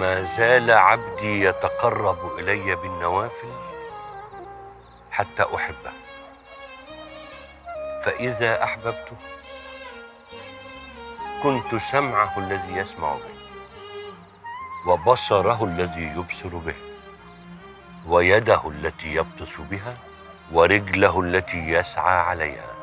وما زال عبدي يتقرب الي بالنوافل حتى احبه فاذا احببته كنت سمعه الذي يسمع به وبصره الذي يبصر به ويده التي يبطش بها ورجله التي يسعى عليها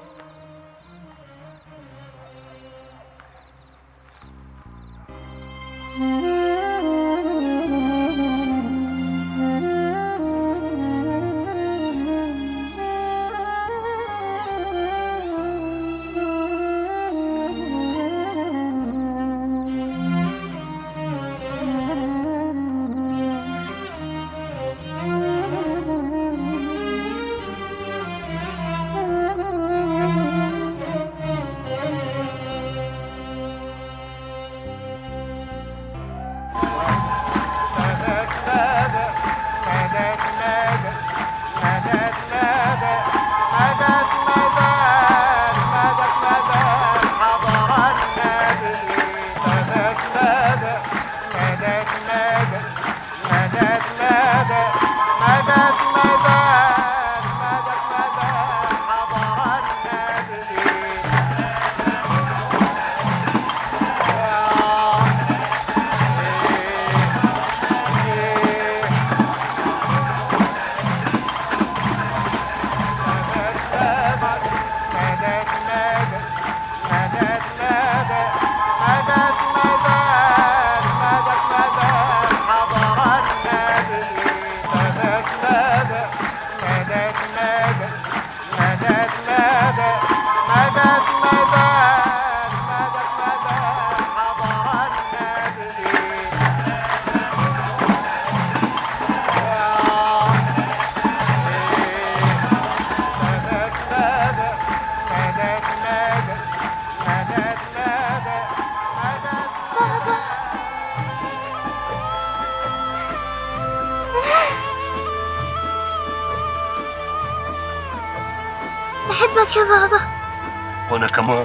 بحبك يا بابا وانا كمان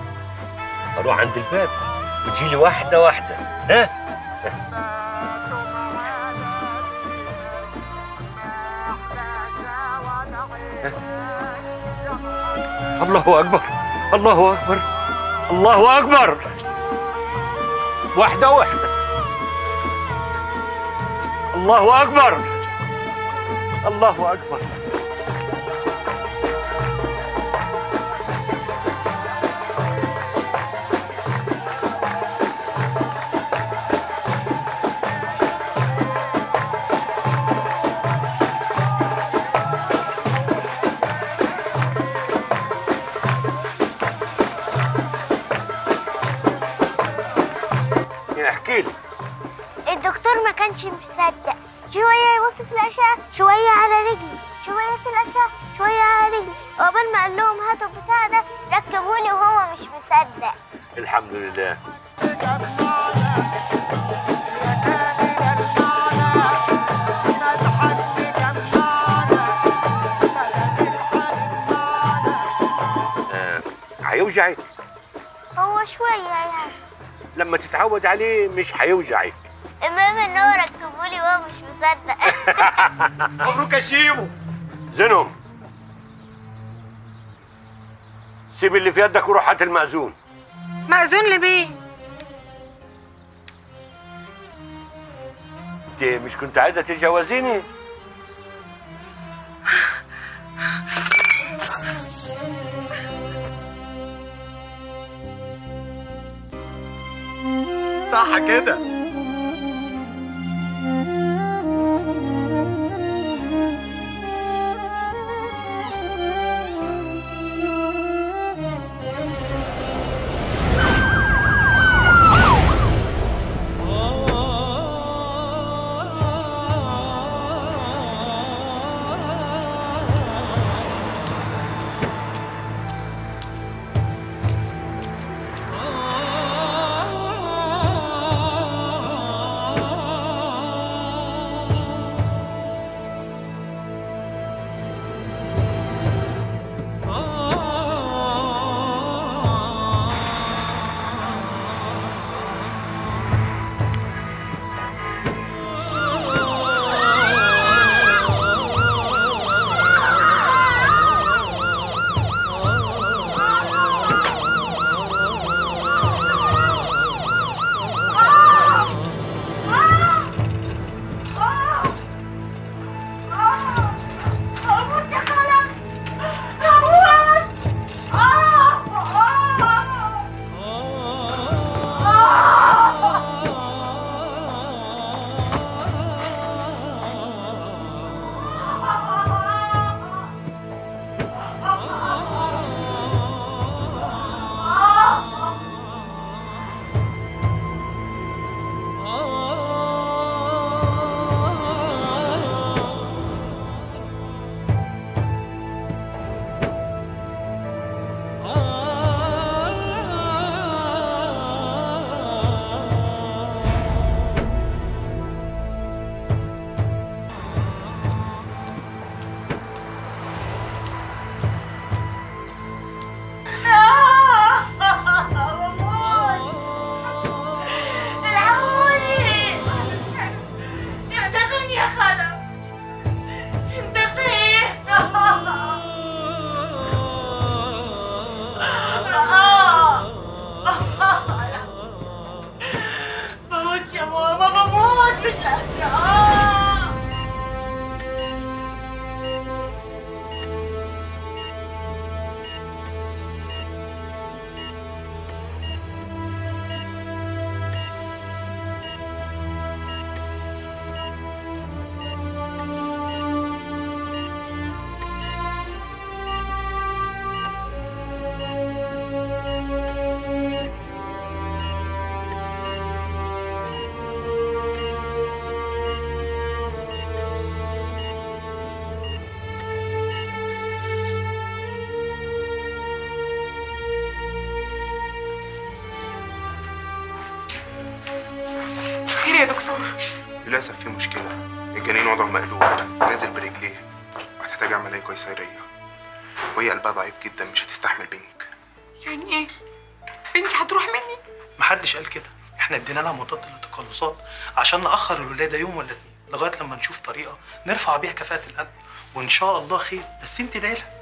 اروح عند الباب وتجيلي واحده واحده ها الله اكبر الله اكبر الله اكبر واحده واحده الله اكبر الله اكبر احكي لي الدكتور ما كانش مصدق شوية يبص في الأشعة شوية على رجلي شوية في الأشعة شوية على رجلي وقبل ما قال لهم هاتوا البتاع ده ركبولي وهو مش مصدق الحمد لله آه، هيوجعك هو شوية يعني لما تتعود عليه مش هيوجعك المهم ان هو ركبولي وهو مش مصدق مبروك يا شيمو زينهم سيب اللي في يدك وروح هات المأذون مأذون لمين؟ انت مش كنت عايزه تتجوزيني صح كده آه انت فين بموت يا ماما بموت مش قادرة خير يا دكتور للأسف في مشكلة الجنين وضعه مقلوب نازل برجليه وهتحتاج عملية قيصرية وهي قلبها ضعيف جدا مش هتستحمل بنك يعني ايه بنتي هتروح مني محدش قال كده احنا ادينا لها مضاد للتقلصات عشان ناخر الولاده يوم ولا اتنين لغايه لما نشوف طريقه نرفع بيها كفاءه القلب وان شاء الله خير بس انت ادعي لها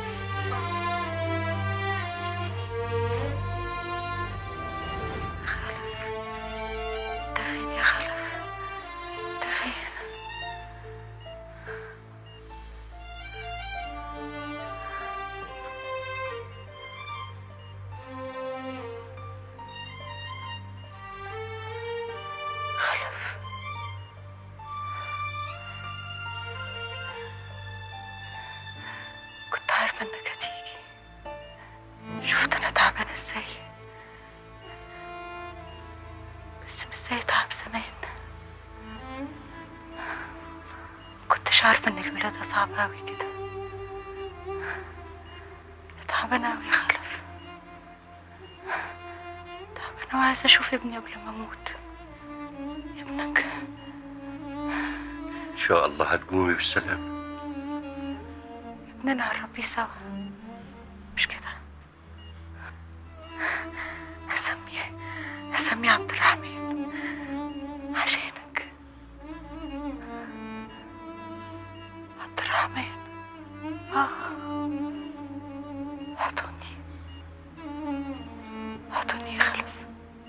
انت فين يا خلف انت فين خلف كنت عارفة انك هتيجي شفت انا تعبانة ازاي بس مش زي تعب زمان كنتش عارفة ان الولادة صعبة اوي كده أنا تعبانة اوي يا خلف تعبانة وعايزة اشوف ابني قبل ما اموت ابنك ان شاء الله هتقومي بالسلامه ابننا هنربيه سوا مش كده هسميه هسميه عبد الرحمن عشانك عبد الرحمن اه اعطوني اعطوني يا خلف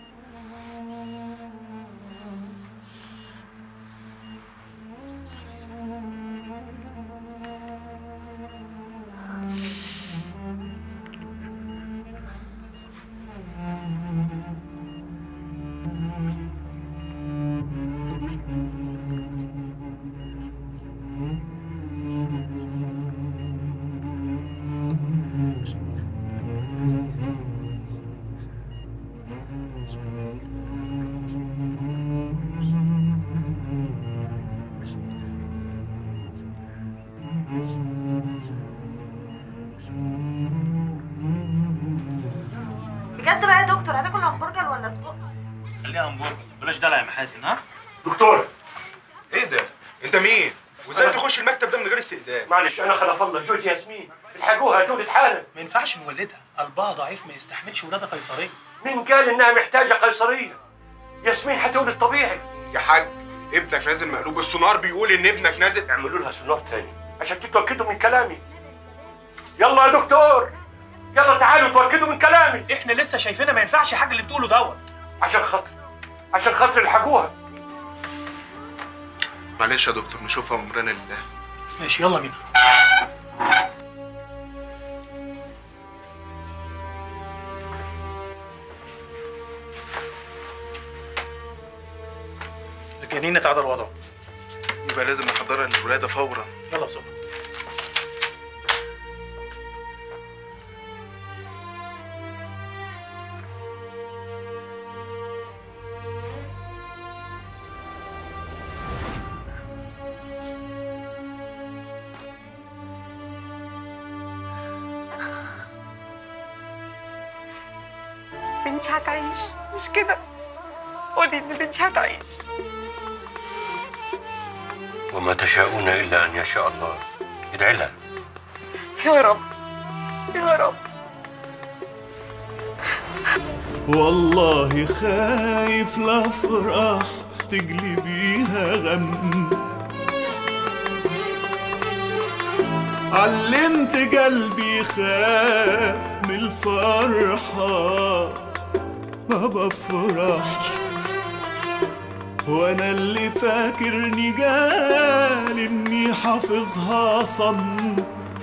بجد بقى يا دكتور هتاكل همبرجر ولا سجق؟ خليها همبرجر بلاش دلع يا محاسن ها دكتور ايه ده؟ انت مين؟ وازاي تخش المكتب ده من غير استئذان؟ معلش انا خلف الله جوز ياسمين الحقوها تولد حالا ما ينفعش نولدها قلبها ضعيف ما يستحملش ولاده قيصريه مين قال انها محتاجه قيصريه ياسمين هتولد طبيعي يا حاج ابنك نازل مقلوب السونار بيقول ان ابنك نازل اعملوا لها سونار تاني عشان تتاكدوا من كلامي يلا يا دكتور يلا تعالوا تاكدوا من كلامي احنا لسه شايفينها ما ينفعش حاجه اللي بتقوله دوت عشان خاطر عشان خاطر الحقوها معلش يا دكتور نشوفها وامرنا لله ماشي يلا بينا الجنين اتعدل وضعه يبقى لازم نحضرها للولاده فورا يلا بسرعه بنتي هتعيش مش كده قولي ان بنتي هتعيش وما تشاءون الا ان يشاء الله ادعي لها يا رب يا رب والله خايف لافرح تجلي بيها غم علمت قلبي يخاف من الفرحة ما بفرحش وانا اللي فاكرني قال اني حافظها صم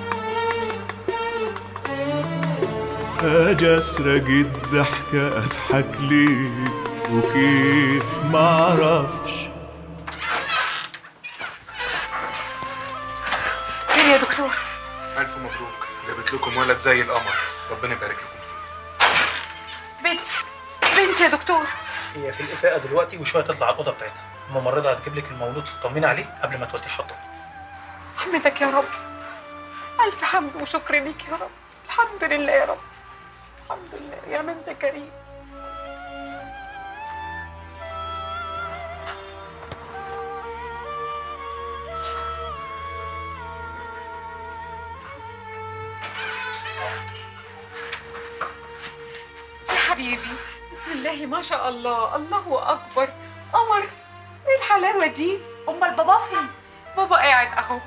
اجي اسرق الضحكة اضحك ليه وكيف معرفش خير يا دكتور الف مبروك جابت لكم ولد زي القمر ربنا يبارك لكم فيه بنتي بنتي يا دكتور هي في الإفاقة دلوقتي وشوية تطلع على الأوضة بتاعتها الممرضة هتجيب لك المولود تطمني عليه قبل ما توديه حضانة حمدك يا رب ألف حمد وشكر ليك يا رب الحمد لله يا رب الحمد لله يا من انت كريم يا حبيبي بسم الله ما شاء الله الله أكبر قمر ايه الحلاوة دي امال بابا فين بابا قاعد اهو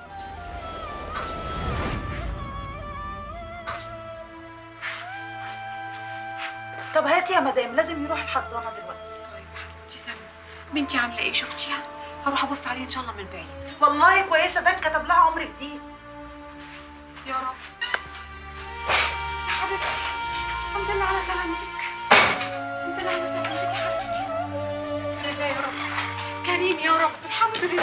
طب هاتي يا مدام لازم يروح الحضانه دلوقتي طيب يا حبيبتي سامي بنتي عامله ايه شفتيها هروح ابص عليها ان شاء الله من بعيد والله كويسه ده كتب لها عمر جديد يا رب يا حبيبتي الحمد لله على سلامتك الحمد لله على سلامتك يا حبيبتي يا رب يا رب كريم يا رب الحمد لله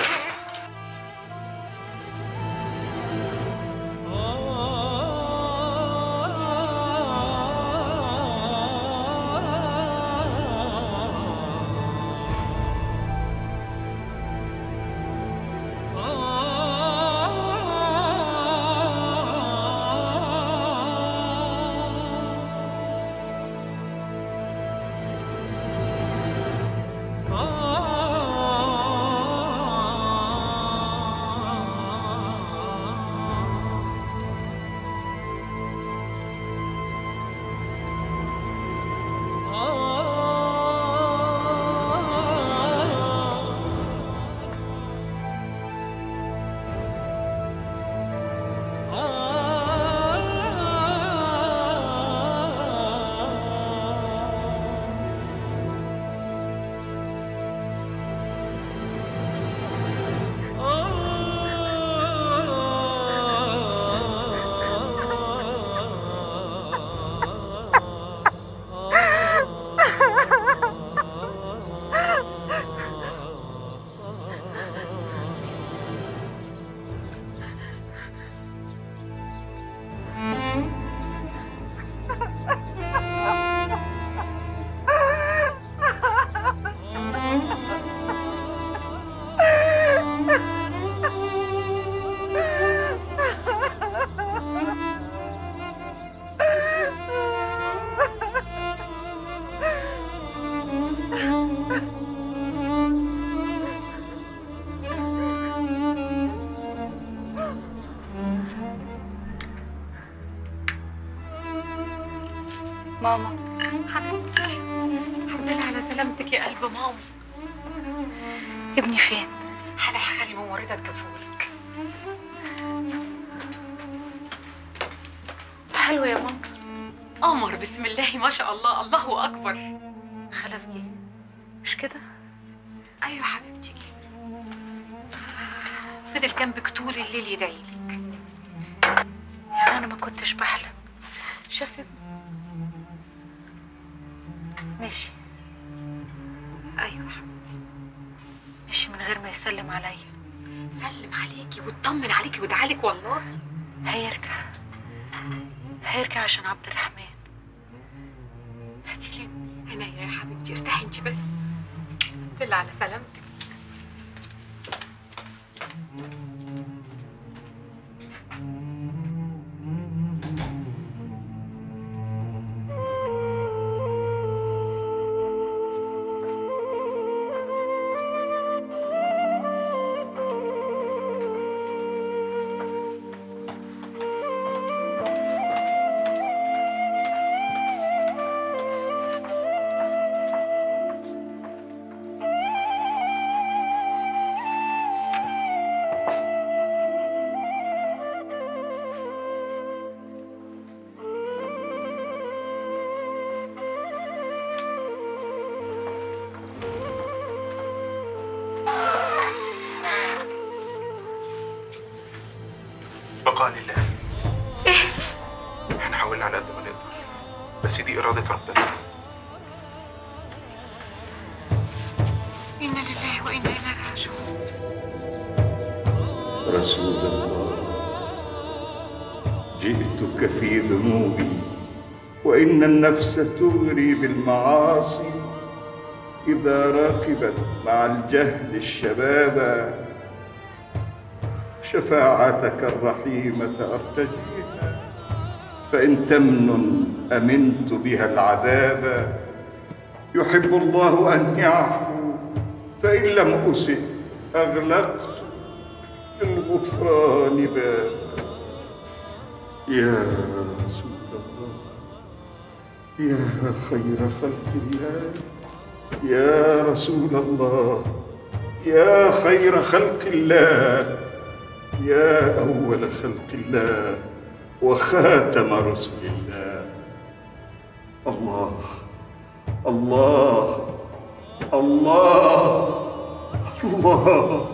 ماما حبيبتي الحمد لله على سلامتك يا قلب ماما ابني فين انا هخلي ممرضه تجيبهولك حلو يا ماما قمر بسم الله ما شاء الله الله اكبر خلف جه مش كده ايوه حبيبتي فضل جنبك طول الليل يدعي لك يعني انا ما كنتش بحلم شاف ابني مشي ايوه حبيبتي مشي من غير ما يسلم عليا سلم عليكي واطمن عليكي ودعالك والله هيرجع هيرجع عشان عبد الرحمن هاتي لي ابني عينيا يا حبيبتي ارتاحي انت بس الحمد لله على سلامتك البقاء لله ايه احنا حاولنا على قد ما نقدر بس دي إرادة ربنا انا لله وانا اليه راجعون رسول الله جئتك في ذنوبي وإن النفس تغري بالمعاصي إذا راكبت مع الجهل الشباب شفاعتك الرحيمة أرتجيها فإن تمن أمنت بها العذاب يحب الله أن يعفو فإن لم أسئ أغلقت للغفران بابا يا رسول الله يا خير خلق الله يا رسول الله يا خير خلق الله يا أول خلق الله وخاتم رسل الله الله الله الله الله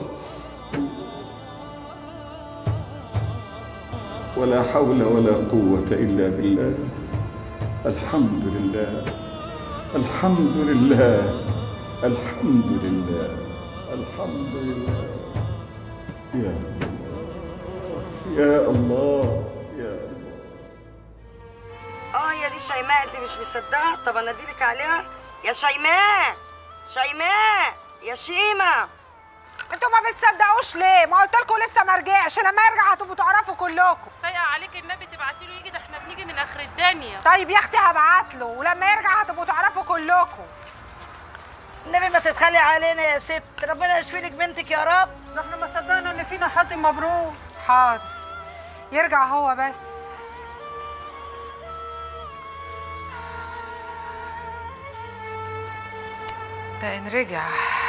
ولا حول ولا قوة إلا بالله الحمد لله الحمد لله الحمد لله الحمد لله يا الله يا الله يا الله اه يا دي شيماء انت مش مصدقه طب اناديلك عليها يا شيماء شيماء يا شيماء انتوا ما بتصدقوش ليه؟ ما قلت لكم لسه ما رجعش لما يرجع هتبقوا تعرفوا كلكم. سايقه عليك النبي تبعتي له يجي ده احنا بنيجي من اخر الدنيا طيب يا اختي هبعت له ولما يرجع هتبقوا تعرفوا كلكم. النبي ما تبخلي علينا يا ست ربنا يشفي لك بنتك يا رب احنا ما صدقنا ان فينا حد مبروك. حاضر. يرجع هو بس. ده ان رجع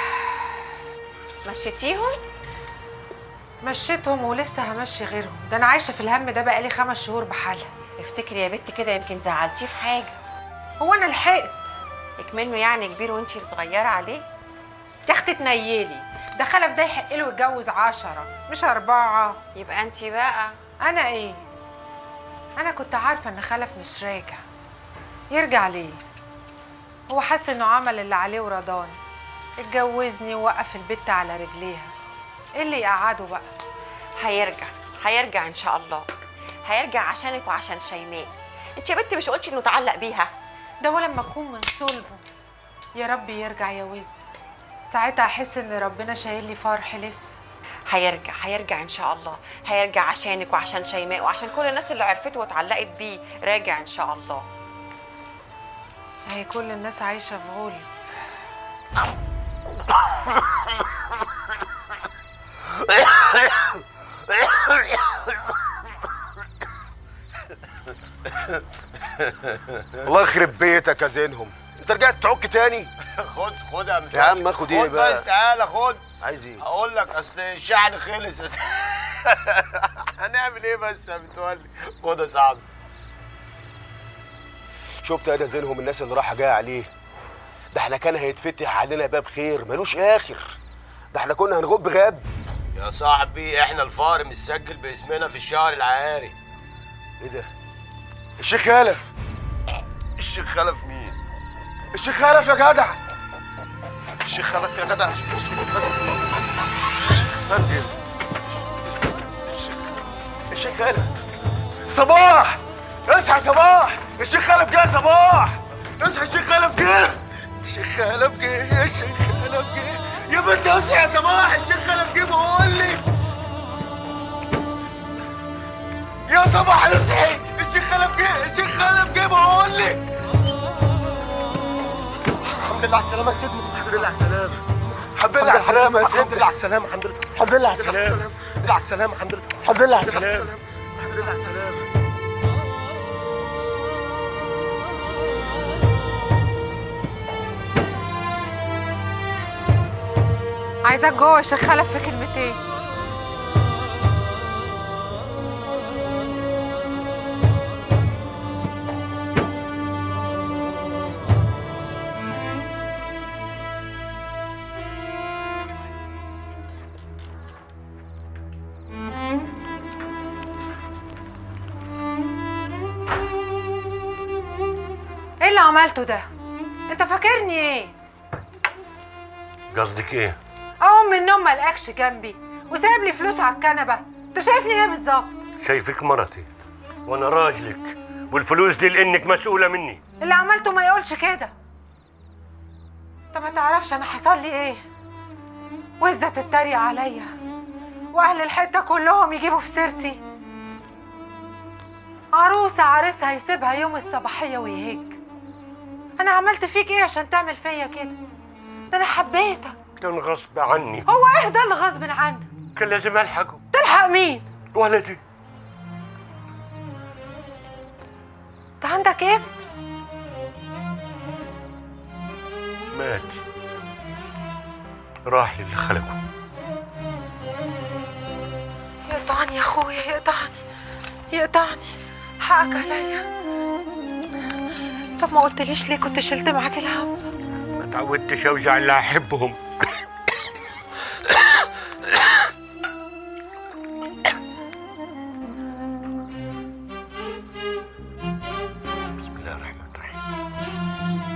مشيتيهم مشيتهم ولسه همشي غيرهم ده انا عايشه في الهم ده بقالي خمس شهور بحالها افتكري يا بنت كده يمكن زعلتيه في حاجه هو انا لحقت اكمنه يعني كبير وانتي صغيره عليه يا اختي تنيلي ده خلف ده يحق له يتجوز عشرة مش أربعة يبقى انتي بقى أنا إيه؟ أنا كنت عارفة إن خلف مش راجع يرجع ليه؟ هو حس إنه عمل اللي عليه ورضاني اتجوزني ووقف البت على رجليها إيه اللي يقعده بقى؟ هيرجع هيرجع ان شاء الله هيرجع عشانك وعشان شيماء انت يا بنت مش قلتي انه تعلق بيها ده ولما أكون من صلبه يا رب يرجع يا وز ساعتها أحس إن ربنا شايل لي فرح لسه هيرجع هيرجع ان شاء الله هيرجع عشانك وعشان شيماء وعشان كل الناس اللي عرفته واتعلقت بيه راجع ان شاء الله هي كل الناس عايشة في غلب الله يخرب بيتك يا زينهم انت رجعت تعك تاني خد خد يا يا عم اخد ايه خد بقى بس تعالى خد عايز ايه هقول لك اصل الشحن خلص يا س- هنعمل ايه بس يا متولي خد يا صاحبي شفت يا ده زينهم الناس اللي رايحه جايه عليه ده احنا كان هيتفتح علينا باب خير ملوش اخر ده احنا كنا هنغب غاب يا صاحبي احنا الفار مسجل باسمنا في الشهر العقاري ايه ده الشيخ خلف الشيخ خلف مين الشيخ خلف يا جدع الشيخ خلف يا جدع الشيخ خلف مين فندم الشيخ خلف صباح اصحى يا صباح الشيخ خلف جه يا صباح اصحى الشيخ خلف جه الشيخ خلف جه يا الشيخ خلف جه يا بنت اصحى يا صباح الشيخ خلف جه بقول لك يا صباح اصحي الشيخ خلف جه الشيخ خلف جه بقول لك الحمد لله على السلامة يا سيدنا الحمد لله على السلامة الحمد لله على السلامة يا سيدنا الحمد لله على السلامة الحمد لله الحمد لله على السلامة الحمد لله على السلامة الحمد لله الحمد لله على السلامة الحمد لله على السلامة عايزاك جوه يا شيخ خلف في كلمتين اللي عملته ده انت فاكرني ايه قصدك ايه اقوم من النوم ما لقاكش جنبي وسايب لي فلوس على الكنبه انت شايفني ايه بالظبط شايفك مرتي وانا راجلك والفلوس دي لانك مسؤوله مني اللي عملته ما يقولش كده انت ما تعرفش انا حصل لي ايه وزة تتريق عليا واهل الحته كلهم يجيبوا في سيرتي عروسه عريسها يسيبها يوم الصباحيه ويهج انا عملت فيك ايه عشان تعمل فيا كده ده انا حبيتك كان غصب عني هو ايه ده اللي غصب عنك كان لازم الحقه تلحق مين ولدي انت عندك ابن مات راح للي خلقه يقطعني يا اخويا يقطعني يقطعني حقك عليا طب ما قلتليش ليه كنت شلت معاك الهم ما تعودتش اوجع اللي احبهم بسم الله الرحمن الرحيم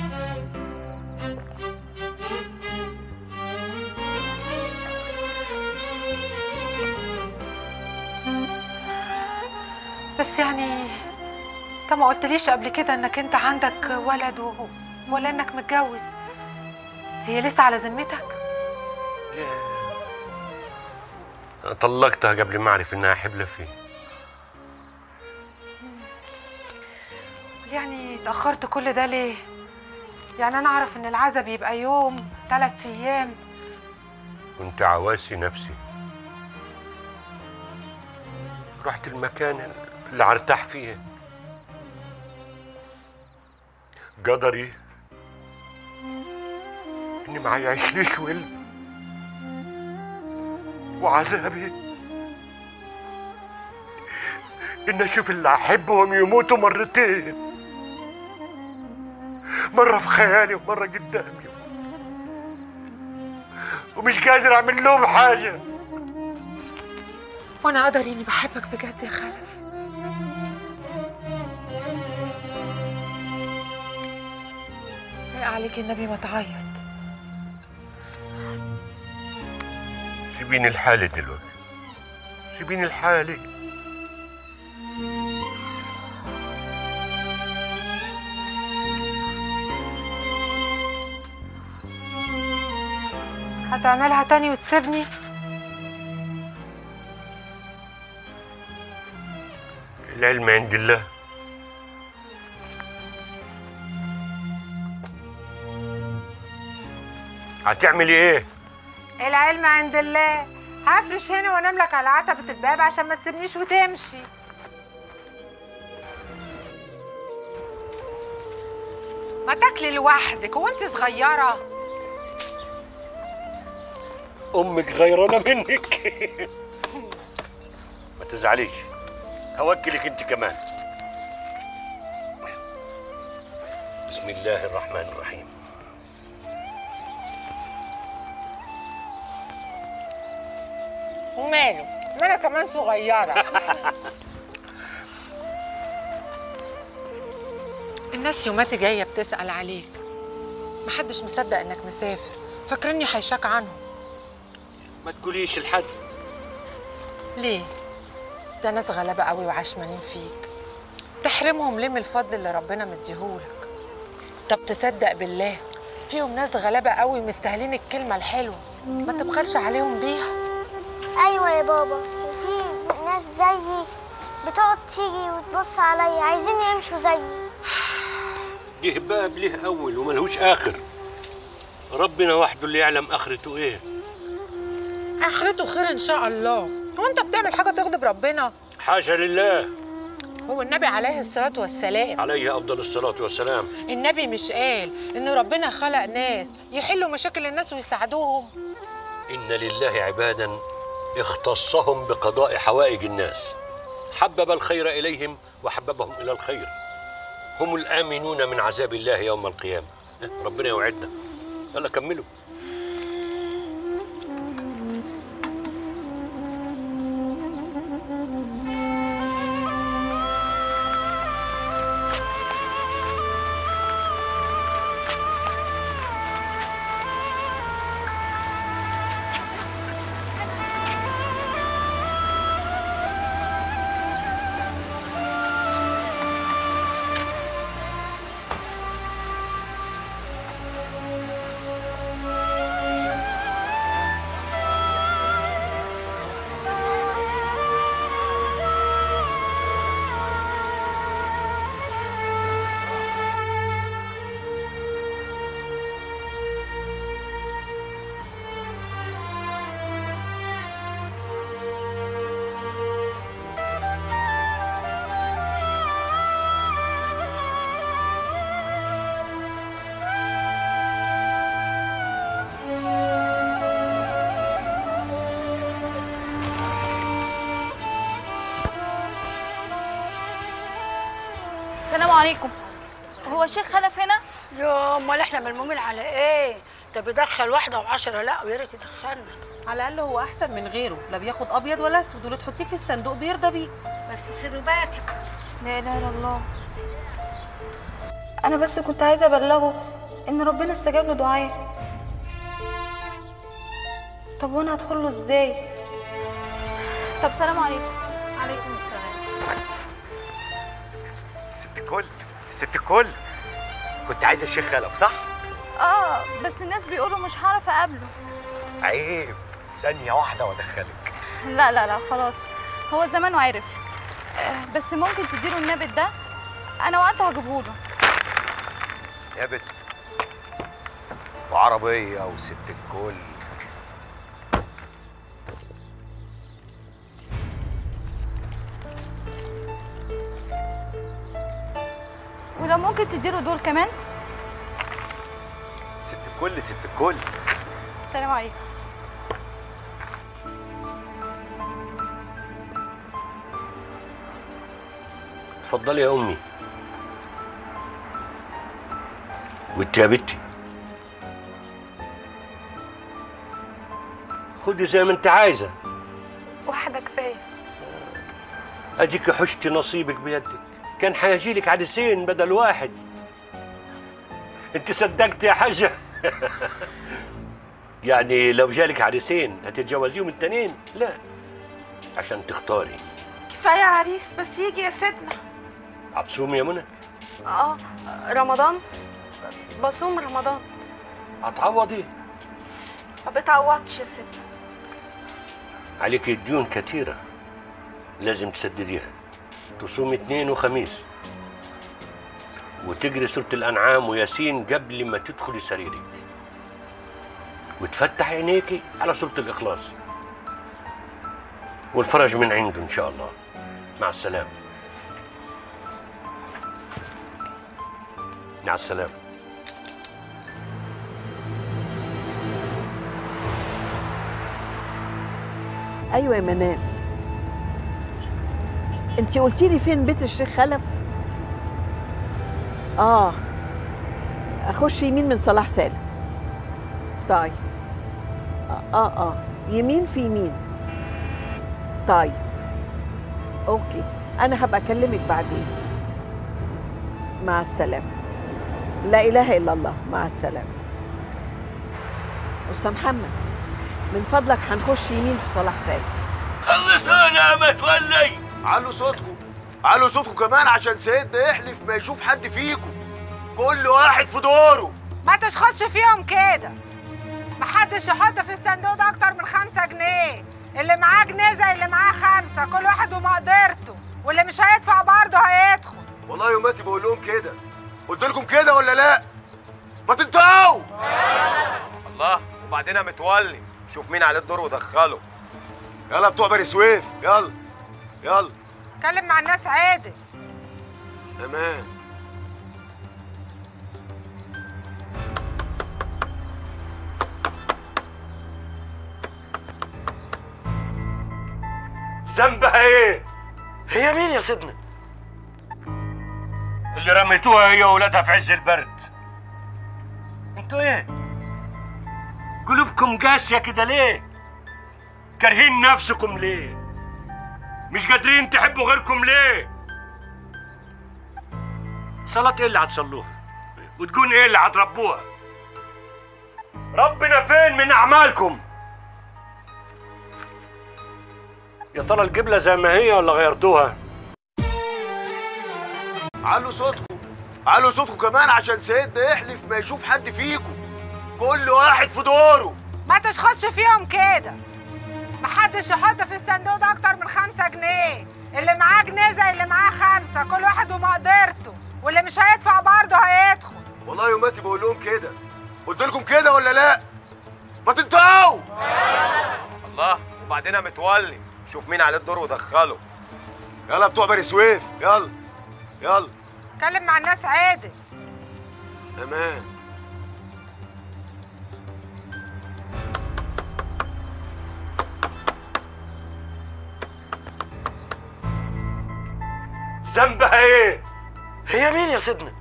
بس يعني انت ما قلتليش قبل كده انك انت عندك ولد و... ولا انك متجوز هي لسه على ذمتك أنا طلقتها قبل ما اعرف انها حبلة فيه يعني اتأخرت كل ده ليه يعني انا اعرف ان العزا بيبقى يوم ثلاث ايام كنت عواسي نفسي رحت المكان اللي ارتاح فيه قدري اني ما يعيشليش ولد وعذابي ان اشوف اللي احبهم يموتوا مرتين مره في خيالي ومره قدامي ومش قادر اعمل لهم حاجه وانا قدري اني بحبك بجد يا خلف سايق عليك النبي ما تعيط سيبيني لحالي دلوقتي سيبيني لحالي هتعملها تاني وتسيبني العلم عند الله هتعملي ايه العلم عند الله هفرش هنا وانام لك على عتبة الباب عشان ما تسيبنيش وتمشي ما تاكلي لوحدك هو انت صغيرة امك غيرانه منك ما تزعليش هوكلك انت كمان بسم الله الرحمن الرحيم وماله ما انا كمان صغيرة الناس يوماتي جاية بتسأل عليك محدش مصدق انك مسافر فاكرني حيشاك عنهم ما تقوليش لحد ليه؟ ده ناس غلابة قوي وعشمانين فيك تحرمهم ليه من الفضل اللي ربنا مديهولك طب تصدق بالله فيهم ناس غلابة قوي مستاهلين الكلمة الحلوة ما تبخلش عليهم بيها ايوه يا بابا وفي ناس زيي بتقعد تيجي وتبص عليا عايزين يمشوا زيي ليه باب ليه اول وملهوش اخر ربنا وحده اللي يعلم اخرته ايه اخرته خير ان شاء الله هو انت بتعمل حاجة تغضب ربنا حاشا لله هو النبي عليه الصلاة والسلام عليه افضل الصلاه والسلام النبي مش قال ان ربنا خلق ناس يحلوا مشاكل الناس ويساعدوهم ان لله عبادا اختصهم بقضاء حوائج الناس حبب الخير اليهم وحببهم الى الخير هم الامنون من عذاب الله يوم القيامه ربنا يوعدنا يلا كملوا السلام عليكم هو الشيخ خلف هنا يا امال احنا ملمومين على ايه ده بيدخل واحده وعشرة لا ويا ريت يدخلنا على الاقل هو احسن من غيره لا بياخد ابيض ولا اسود واللي تحطيه في الصندوق بيرضى بيه بس سيبي باتك لا اله الا الله انا بس كنت عايزه ابلغه ان ربنا استجاب له دعائي طب وانا هدخل له ازاي طب سلام عليكم عليكم السلام ست الكل ست الكل كنت عايزه الشيخ خلف صح؟ اه بس الناس بيقولوا مش هعرف اقابله عيب ثانية واحدة وادخلك لا لا لا خلاص هو زمانه عارف آه، بس ممكن تديله النابت ده انا وانت هجيبهوله يا بت وعربية وست الكل ولو ممكن تديله دول كمان ست الكل ست الكل سلام عليكم اتفضلي يا امي وانت يا بنتي خدي زي ما انت عايزه واحدة كفاية اديك حشتي نصيبك بيدك كان حيجيلك عدسين بدل واحد انت صدقت يا حاجه يعني لو جالك عريسين هتتجوزيهم التانيين لا عشان تختاري كفايه عريس بس يجي يا سيدنا هتصومي يا منى اه رمضان بصوم رمضان هتعوضي ما بتعوضش يا سيدنا عليك ديون كتيرة لازم تسدديها تصوم اثنين وخميس وتجري سورة الأنعام وياسين قبل ما تدخلي سريرك وتفتح عينيكي على سورة الإخلاص والفرج من عنده إن شاء الله مع السلامة مع السلامة ايوه يا منال انت قلتي لي فين بيت الشيخ خلف اه اخش يمين من صلاح سالم طيب اه اه, آه. يمين في يمين طيب اوكي انا هبقى اكلمك بعدين مع السلامه لا اله الا الله مع السلامه استاذ محمد من فضلك هنخش يمين في صلاح سالم خلصونا يا متولي علوا صوتكم علوا صوتكم كمان عشان سيدنا يحلف ما يشوف حد فيكم كل واحد في دوره ما تشخطش فيهم كده محدش يحط في الصندوق ده اكتر من خمسة جنيه اللي معاه جنيه زي اللي معاه خمسة كل واحد ومقدرته واللي مش هيدفع برضه هيدخل والله يوماتي بقول لهم كده قلت لكم كده ولا لا ما تنتهوا الله وبعدين يا متولي شوف مين عليه الدور ودخله يلا بتوع بني سويف يلا يلا اتكلم مع الناس عادل امان ذنبها ايه؟ هي مين يا سيدنا؟ اللي رميتوها هي وولادها في عز البرد انتوا ايه؟ قلوبكم قاسية كده ليه؟ كارهين نفسكم ليه؟ مش قادرين تحبوا غيركم ليه؟ صلاة ايه اللي هتصلوها؟ وتكون ايه اللي هتربوها؟ ربنا فين من أعمالكم؟ يا ترى القبلة زي ما هي ولا غيرتوها؟ علوا صوتكم علوا صوتكم كمان عشان سيدنا يحلف ما يشوف حد فيكم كل واحد في دوره ما تشخطش فيهم كده محدش يحط في الصندوق ده اكتر من خمسة جنيه اللي معاه جنيه زي اللي معاه خمسة كل واحد ومقدرته واللي مش هيدفع برضه هيدخل والله يوماتي بقول لهم كده قلت لكم كده ولا لا ما تنتهوا الله وبعدين يا متولي شوف مين عليه الدور ودخله يلا بتوع بني سويف يلا يلا اتكلم مع الناس عادل امان ذنبها ايه؟ هي مين يا سيدنا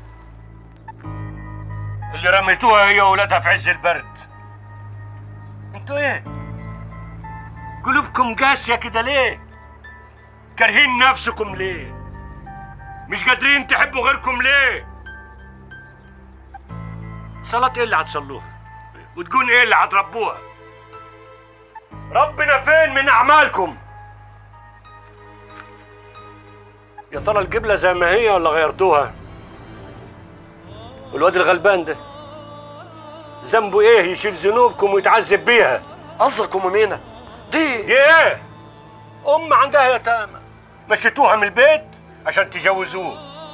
اللي رميتوها هي وولادها في عز البرد انتوا ايه قلوبكم قاسيه كده ليه كارهين نفسكم ليه مش قادرين تحبوا غيركم ليه صلاة ايه اللي هتصلوها وتكون ايه اللي هتربوها ربنا فين من اعمالكم يا ترى القبلة زي ما هي ولا غيرتوها والواد الغلبان ده ذنبه ايه يشيل ذنوبكم ويتعذب بيها قصدك ام مينا دي دي ايه ام عندها يتامى مشيتوها من البيت عشان تجوزوه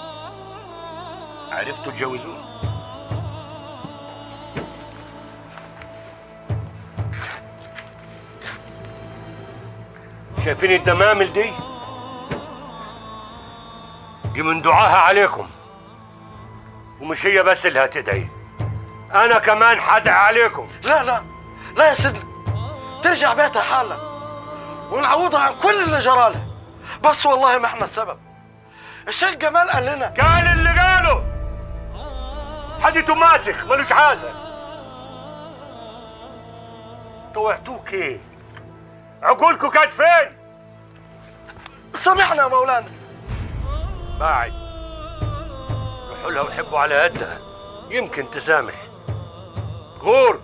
عرفتوا تجوزوه شايفين الدمامل دي دي من دعاها عليكم ومش هي بس اللي هتدعي انا كمان حدعي عليكم لا لا لا يا سيدنا ترجع بيتها حالا ونعوضها عن كل اللي جرالها بس والله ما احنا السبب الشيخ جمال قال لنا قال اللي قاله حديته ماسخ ملوش حازة طوعتوك ايه عقولكم كانت فين سامحنا يا مولانا بعد روحوا لها وحبوا على قدها يمكن تسامح غور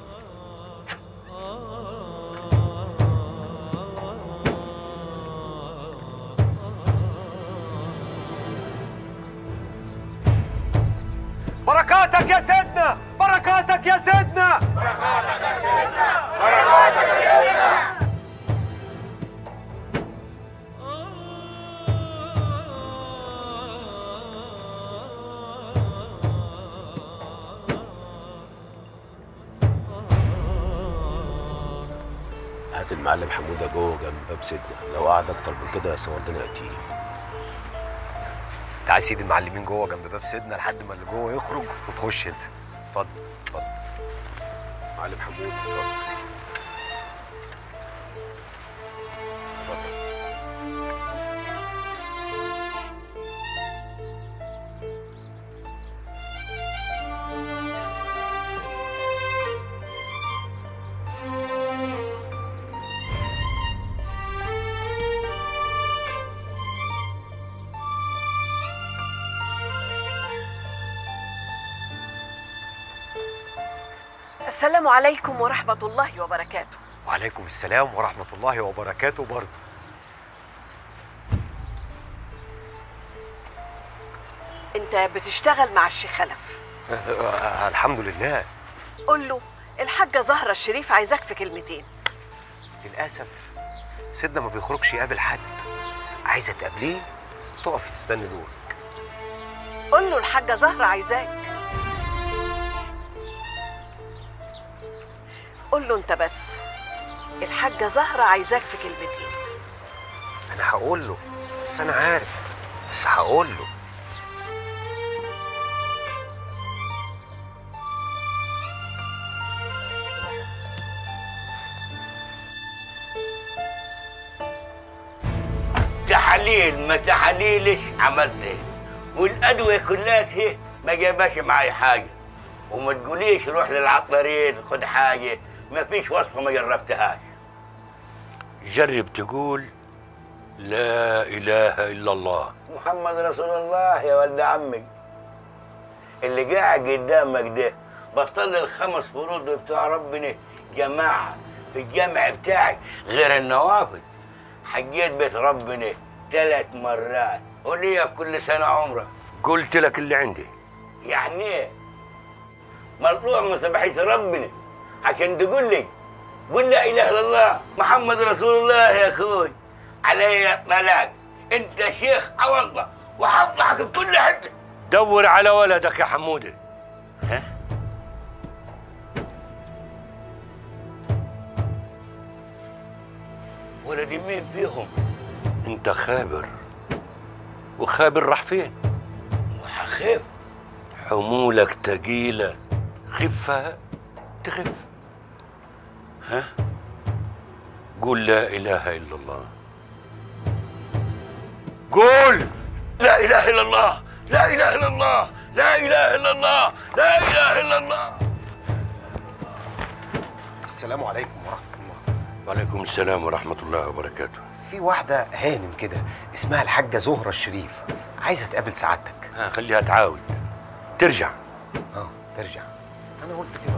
بركاتك يا سيدنا بركاتك يا سيدنا بركاتك يا سيدنا بركاتك يا سيدنا هات المعلم حموده جوه جنب باب سيدنا لو قعد اكتر من كده يصورنا يقتيل تعال سيدي المعلمين جوه جنب باب سيدنا لحد ما اللي جوه يخرج وتخش انت اتفضل اتفضل معلم حموده اتفضل السلام عليكم ورحمة الله وبركاته وعليكم السلام ورحمه الله وبركاته برضه انت بتشتغل مع الشيخ خلف الحمد لله قول له الحاجة زهرة الشريف عايزاك في كلمتين للاسف سيدنا ما بيخرجش يقابل حد عايزه تقابليه تقفي تستني دورك قول له الحاجة زهرة عايزاك قول له انت بس الحاجة زهرة عايزاك في كلمتين انا هقول له بس انا عارف بس هقول له تحاليل ما تحاليلش عملت ايه والادويه كلها هي ما جابش معايا حاجه وما تقوليش روح للعطارين خد حاجه ما فيش وصفه ما جربتهاش جرب تقول لا اله الا الله محمد رسول الله يا ولد عمي اللي قاعد قدامك ده بطل الخمس فروض بتوع ربنا جماعه في الجامع بتاعي غير النوافل حجيت بيت ربنا ثلاث مرات وليا في كل سنه عمره قلت لك اللي عندي يعني ايه مطلوع من سبحية ربنا عشان تقول لي قل لا اله الا الله محمد رسول الله يا اخوي علي الطلاق انت شيخ او الله وحطحك في كل حته دور على ولدك يا حموده ها ولدي مين فيهم انت خابر وخابر راح فين وحخف حمولك تقيلة خفها تخف ها قول لا إله إلا الله قول لا اله الا الله لا اله الا الله لا اله الا الله لا اله الا الله السلام عليكم ورحمه الله وعليكم السلام ورحمة الله وبركاته في واحده هانم كده اسمها الحاجه زهره الشريف عايزه تقابل سعادتك ها خليها تعاود ترجع اه ترجع انا قلت كده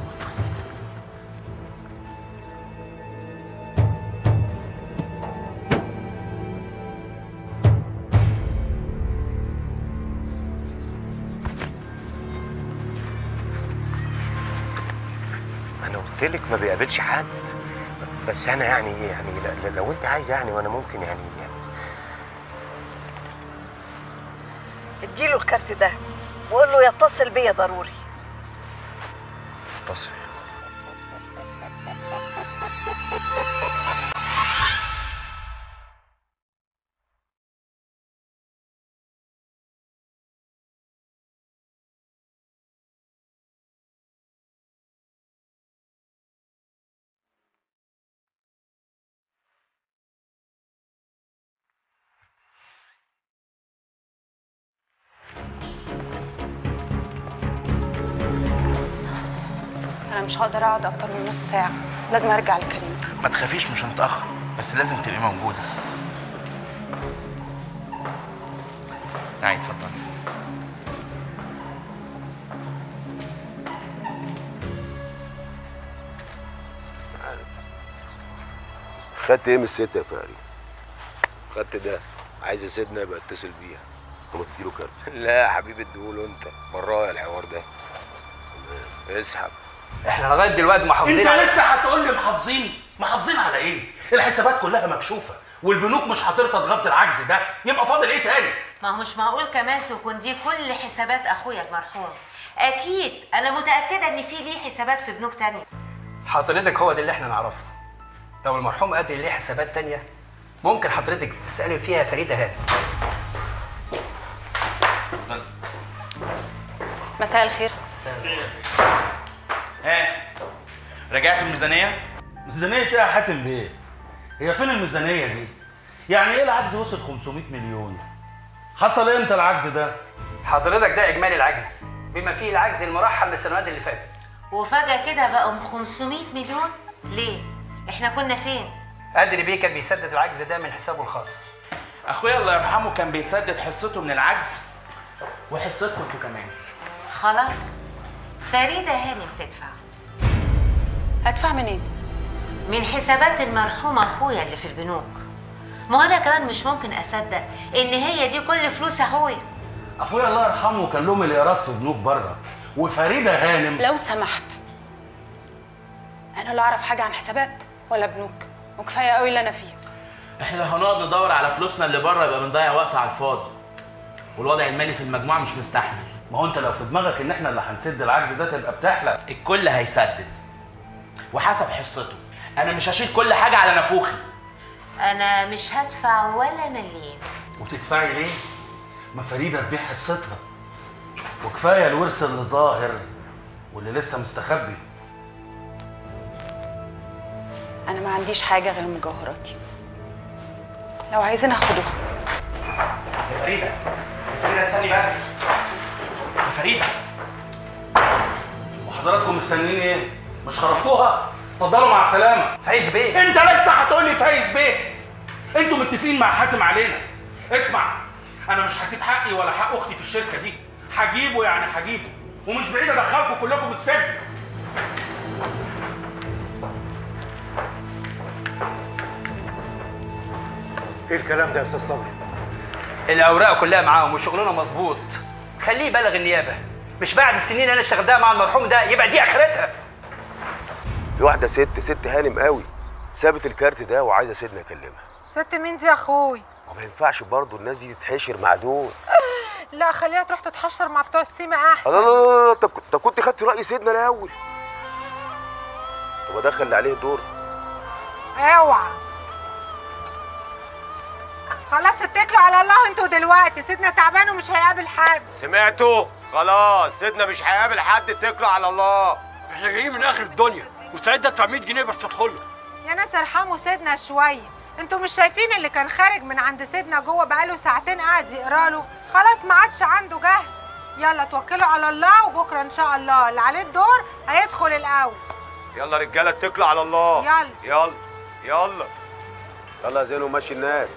انا قلت لك ما بيقابلش حد بس انا يعني يعني ل- ل- لو انت عايز يعني وانا ممكن يعني, يعني اديله الكارت ده وقول له يتصل بيا ضروري اتصل انا مش هقدر اقعد اكتر من نص ساعه لازم ارجع لكريم ما تخافيش مش هنتأخر بس لازم تبقي موجودة تعالي اتفضلي خدت ايه من الست يا فاري؟ خدت ده عايز سيدنا يبقى اتصل بيها طب تديله كارت لا يا حبيبي اديهوله انت ورايا الحوار ده اسحب احنا لغايه دلوقتي محافظين انت لسه هتقول لي محافظين محافظين على ايه الحسابات كلها مكشوفه والبنوك مش هترضى تغطي العجز ده يبقى فاضل ايه تاني ما هو مش معقول كمان تكون دي كل حسابات اخويا المرحوم اكيد انا متاكده ان في ليه حسابات في بنوك تانية حضرتك هو ده اللي احنا نعرفه لو المرحوم قادر ليه حسابات تانية ممكن حضرتك تسألي فيها فريدة هانم مساء الخير ها رجعتوا الميزانيه ميزانيه ايه يا حاتم بيه هي فين الميزانيه دي يعني ايه العجز وصل 500 مليون حصل امتى العجز ده حضرتك ده إجمالي العجز بما فيه العجز المرحل للسنوات اللي فاتت وفجاه كده بقوا 500 مليون ليه احنا كنا فين قادر بيه كان بيسدد العجز ده من حسابه الخاص اخويا الله يرحمه كان بيسدد حصته من العجز وحصتكم انتوا كمان خلاص فريده هانم تدفع هدفع منين من حسابات المرحوم اخويا اللي في البنوك ما هو انا كمان مش ممكن اصدق ان هي دي كل فلوس اخويا اخويا الله يرحمه كان له مليارات في بنوك بره وفريده هانم لو سمحت انا لا اعرف حاجه عن حسابات ولا بنوك وكفايه قوي اللي انا فيه احنا لو هنقعد ندور على فلوسنا اللي بره يبقى بنضيع وقت على الفاضي والوضع المالي في المجموعه مش مستحمل ما هو انت لو في دماغك ان احنا اللي هنسد العجز ده تبقى بتحلم الكل هيسدد وحسب حصته انا مش هشيل كل حاجه على نافوخي انا مش هدفع ولا مليم وتدفعي ليه؟ ما فريده تبيع حصتها وكفايه الورث اللي ظاهر واللي لسه مستخبي انا ما عنديش حاجه غير مجوهراتي لو عايزين اخدوها يا فريده يا فريده استني بس يا فريده وحضراتكم مستنيين ايه؟ مش خربتوها؟ اتفضلوا مع السلامه فايز بيه انت لسه هتقول لي فايز بيه انتوا متفقين مع حاتم علينا اسمع انا مش هسيب حقي ولا حق اختي في الشركه دي هجيبه يعني هجيبه ومش بعيد ادخلكم كلكم السجن ايه الكلام ده يا استاذ صبري؟ الأوراق كلها معاهم وشغلنا مظبوط خليه يبلغ النيابة مش بعد السنين اللي انا اشتغلتها مع المرحوم ده يبقى دي اخرتها في واحده ست ست هانم قوي سابت الكارت ده وعايزه سيدنا يكلمها ست مين دي يا اخوي وما ينفعش برضه الناس دي تتحشر مع دول لا خليها تروح تتحشر مع بتوع السيما لا احسن لا لا لا طب طب كنت خدت راي سيدنا الاول طب ادخل اللي عليه دور اوعى خلاص اتكلوا على الله انتوا دلوقتي سيدنا تعبان ومش هيقابل حد سمعتوا خلاص سيدنا مش هيقابل حد اتكلوا على الله احنا جايين من اخر الدنيا مستعد ادفع 100 جنيه بس ادخله يا ناس ارحموا سيدنا شويه انتوا مش شايفين اللي كان خارج من عند سيدنا جوه بقاله ساعتين قاعد يقرا له خلاص ما عادش عنده جهل يلا توكلوا على الله وبكره ان شاء الله اللي عليه الدور هيدخل الاول يلا رجاله اتكلوا على الله يلا. يلا يلا يلا يا زينو مشي الناس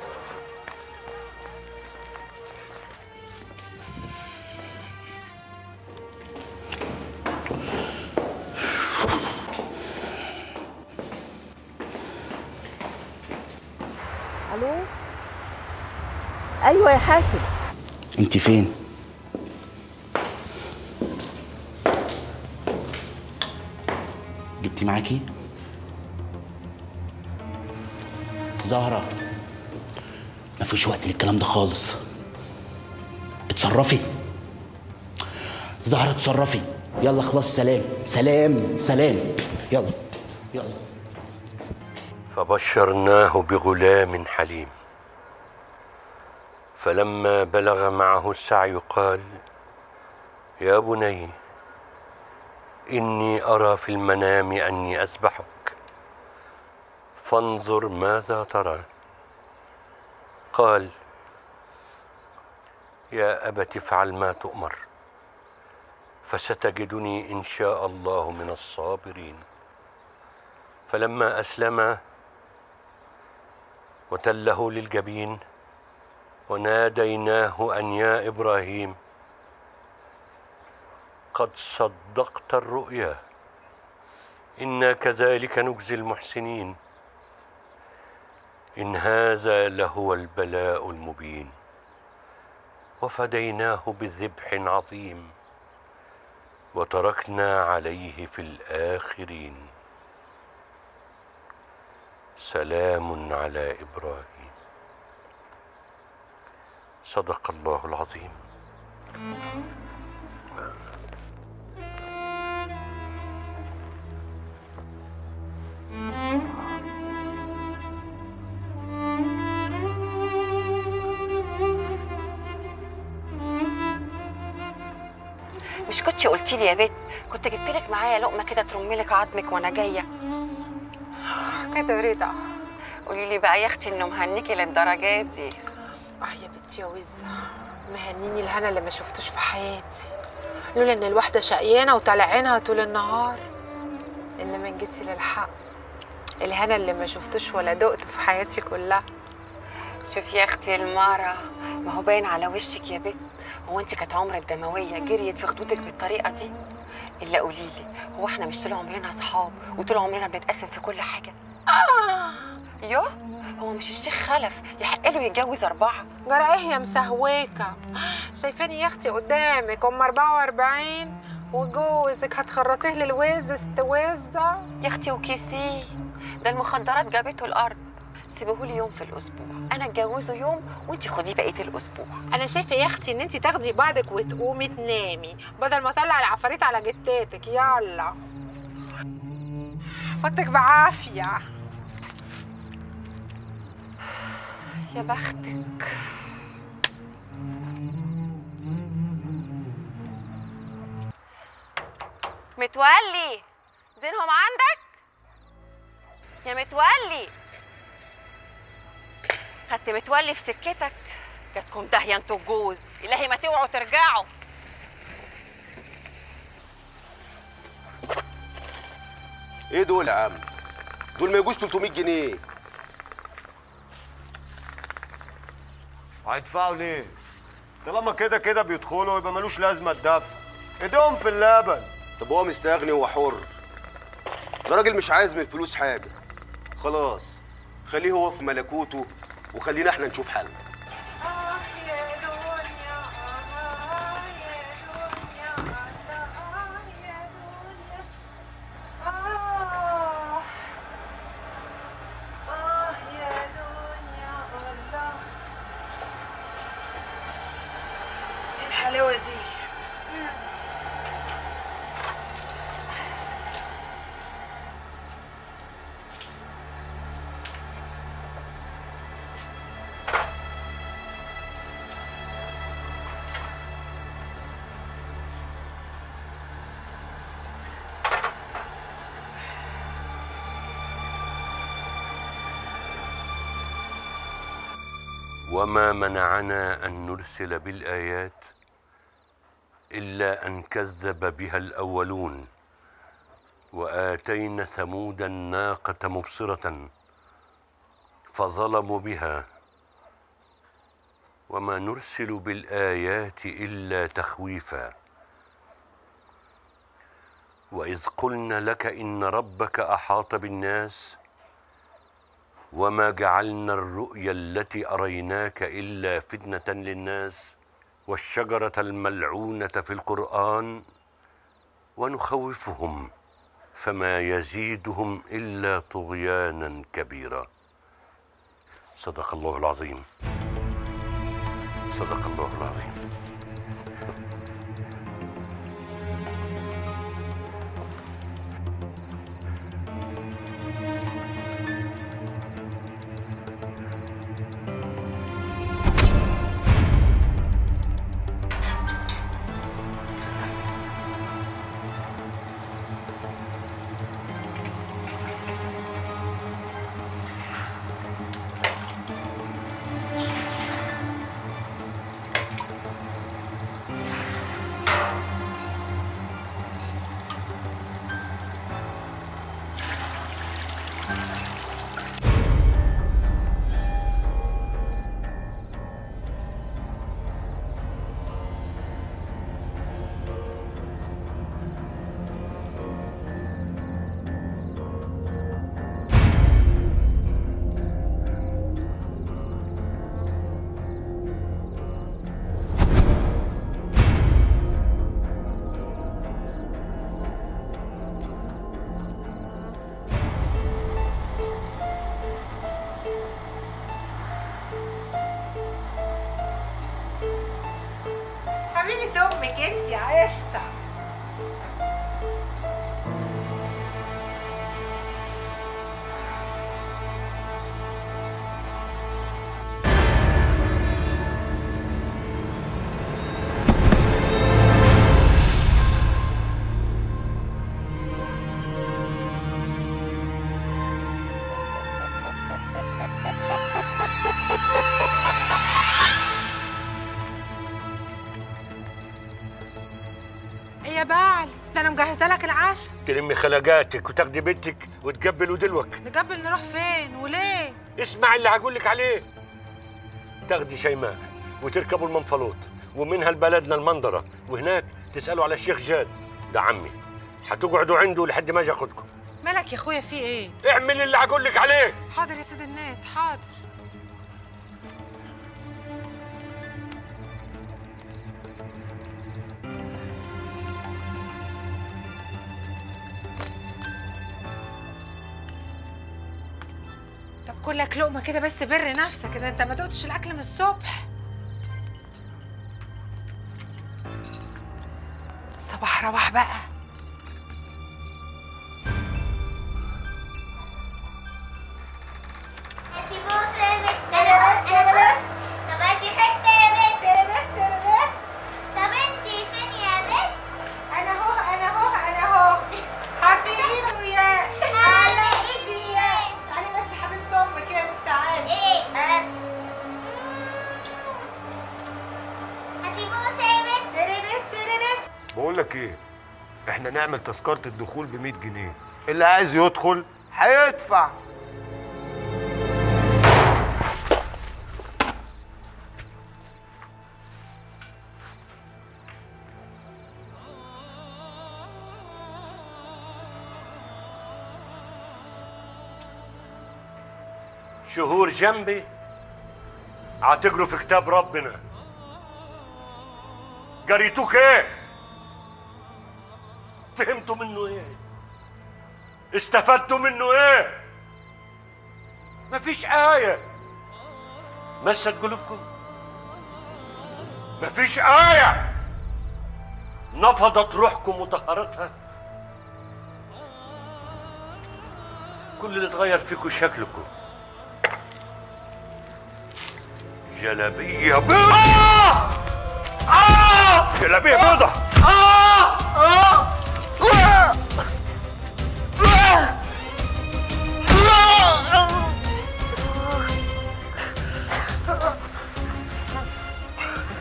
الو ايوه يا حاتم انت فين جبتي معاكي زهرة مفيش وقت للكلام ده خالص اتصرفي زهرة اتصرفي يلا خلاص سلام سلام سلام يلا يلا فبشرناه بغلام حليم فلما بلغ معه السعي قال يا بني اني ارى في المنام اني اذبحك فانظر ماذا ترى قال يا ابت افعل ما تؤمر فستجدني ان شاء الله من الصابرين فلما اسلما وتله للجبين وناديناه ان يا ابراهيم قد صدقت الرؤيا انا كذلك نجزي المحسنين ان هذا لهو البلاء المبين وفديناه بذبح عظيم وتركنا عليه في الاخرين سلام على ابراهيم صدق الله العظيم مش كنتش قلتي لي يا بت كنت جبت لك معايا لقمه كده ترمي لك عظمك وانا جايه كده رضا قولي لي بقى يا اختي انه مهنيكي للدرجات دي اه يا بنتي يا وزة مهنيني الهنا اللي ما شفتوش في حياتي لولا ان الواحده شقيانه وطالع عينها طول النهار انما إن جيتي للحق الهنا اللي ما شفتوش ولا دقته في حياتي كلها شوفي يا اختي المارة ما هو باين على وشك يا بت هو انت كانت عمرك دمويه جريت في خدودك بالطريقه دي الا قولي لي هو احنا مش طول عمرنا اصحاب وطول عمرنا بنتقاسم في كل حاجه آه. يوه هو مش الشيخ خلف يحق له يتجوز اربعه جرى ايه يا مسهوكه شايفاني يا اختي قدامك ام 44 وجوزك هتخرطيه للوز استوزه يا اختي وكيسيه ده المخدرات جابته الارض سيبوهولي يوم في الاسبوع انا اتجوزه يوم وانت خديه بقيه الاسبوع انا شايفه يا اختي ان انت تاخدي بعضك وتقومي تنامي بدل ما اطلع العفاريت على جتاتك يلا فوتك بعافيه يا بختك متولي زينهم عندك يا متولي خدت متولي في سكتك جاتكم داهيه انتوا الجوز الهي ما توعوا ترجعوا ايه دول يا عم دول ما يجوش 300 جنيه هيدفعوا ليه؟ طالما كده كده بيدخلوا يبقى ملوش لازمه الدفع ايديهم في اللبن طب هو مستغني وهو حر ده راجل مش عايز من الفلوس حاجه خلاص خليه هو في ملكوته وخلينا احنا نشوف حل الحلاوه دي وما منعنا ان نرسل بالايات الا ان كذب بها الاولون واتينا ثمود الناقه مبصره فظلموا بها وما نرسل بالايات الا تخويفا واذ قلنا لك ان ربك احاط بالناس وما جعلنا الرؤيا التي اريناك الا فتنه للناس والشجره الملعونه في القران ونخوفهم فما يزيدهم الا طغيانا كبيرا صدق الله العظيم صدق الله العظيم حبيبة أمك أنت يا قشطة يا بعل ده أنا مجهزة لك العشاء تلمي خلقاتك وتاخدي بنتك وتقبلوا دلوك نقبل نروح فين وليه؟ اسمع اللي هقول لك عليه تاخدي شيماء وتركبوا المنفلوط ومنها لبلدنا المنظرة وهناك تسألوا على الشيخ جاد ده عمي هتقعدوا عنده لحد ما اجي اخدكم مالك يا أخويا في إيه؟ اعمل اللي هقول لك عليه حاضر يا سيد الناس حاضر طب كلك لقمة كده بس بر نفسك كده انت ما دقتش الأكل من الصبح صباح رواح بقى هاتي بوسة يا بنت تربت تربت طب هاتي حتة يا بنت تربت تربت طب انتي فين يا بنت؟ أنا أهو أنا أهو أنا أهو حطي إيدي وياه على ايدي يا تعالي ما انت حبيبة أمك كده مش تعالي ايه هاتي هاتي بوسة يا بنت تربت تربت بقول لك ايه احنا نعمل تذكره الدخول ب 100 جنيه اللي عايز يدخل هيدفع شهور جنبي هتقروا في كتاب ربنا قريتوك ايه فهمتوا منه ايه استفدتوا منه ايه مفيش آية مست قلوبكم مفيش آية نفضت روحكم وطهرتها كل اللي اتغير فيكم شكلكم جلابية بيضة آه! آه! جلابية بيضة آه! آه! آه!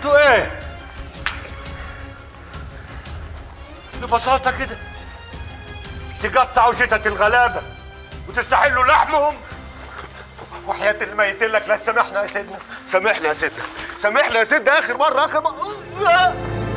انتوا ايه ببساطة كده تقطعوا جتة الغلابة وتستحلوا لحمهم وحياة الميتين لك لا سامحنا يا سيدنا سامحنا يا سيدنا سامحنا يا سيدنا اخر مرة اخر مرة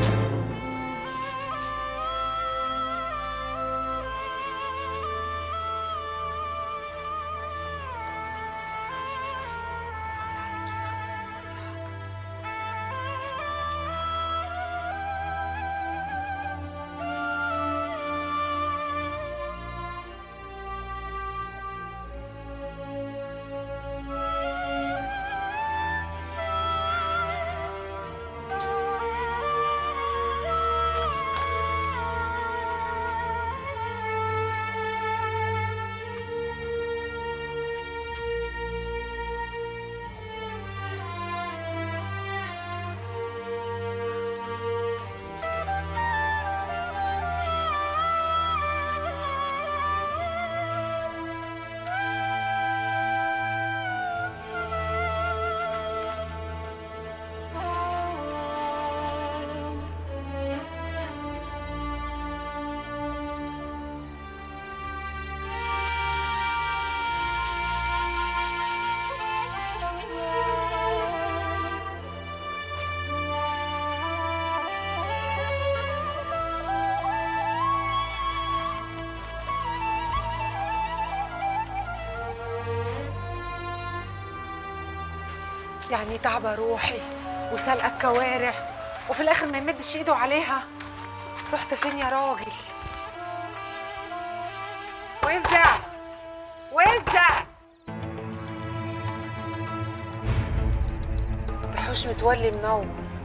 يعني تعبى روحي وسلقى الكوارع وفي الاخر ما يمدش ايده عليها رحت فين يا راجل وزع وزع تحوش متولي منور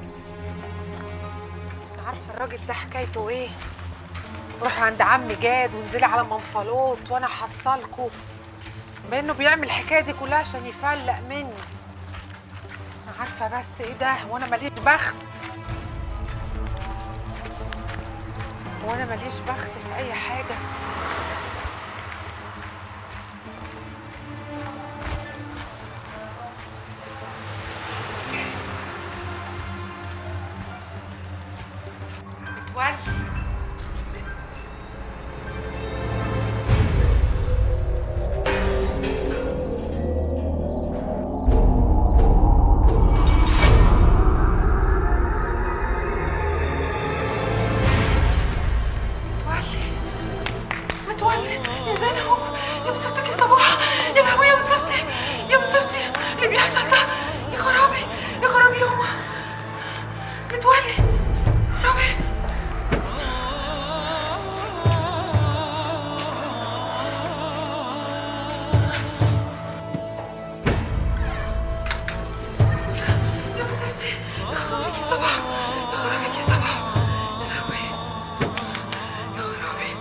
انا عارفه الراجل ده حكايته ايه روح عند عم جاد وانزلي على منفلوط وانا حصلكوا بانه بيعمل الحكايه دي كلها عشان يفلق مني انا عارفه بس ايه ده وانا ماليش بخت وانا ماليش بخت في اي حاجه متولي متولي يا ده هو يا مسفتك يا صباح يا لهوي يا مسفتي يا مسفتي اللي بيحصل ده يا خرابي يا خرابي يوما متولي خرابي يا مسفتي يا خرابيك يا صباح يا خرابيك يا صباح يا لهوي يا خرابي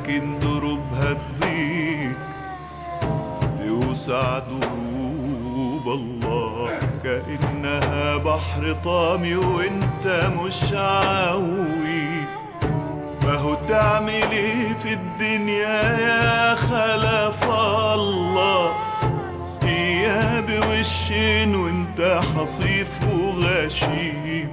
لكن دروبها تضيق توسع دروب الله كأنها بحر طامي وانت مش عاوي ما هو تعمل ايه في الدنيا يا خلف الله يا بوشين وانت حصيف وغشيم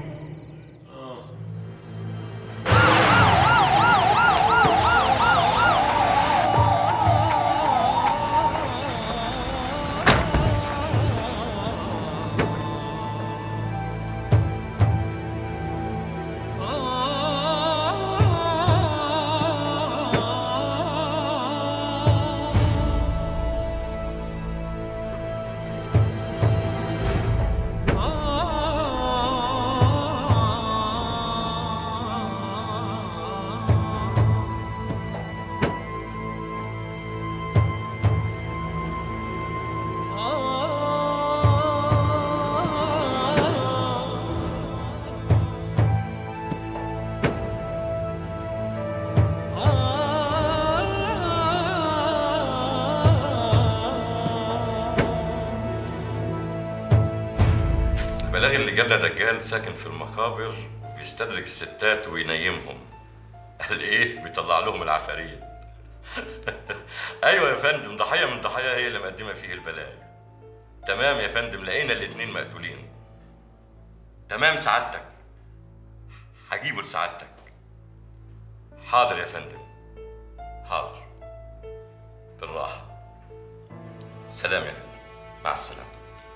البلاغ اللي جالنا دجال ساكن في المقابر بيستدرج الستات وينيمهم قال ايه بيطلع لهم العفاريت ايوه يا فندم ضحيه من ضحايا هي اللي مقدمه فيه البلاغ تمام يا فندم لقينا الاتنين مقتولين تمام سعادتك هجيبه لسعادتك حاضر يا فندم حاضر بالراحه سلام يا فندم مع السلامه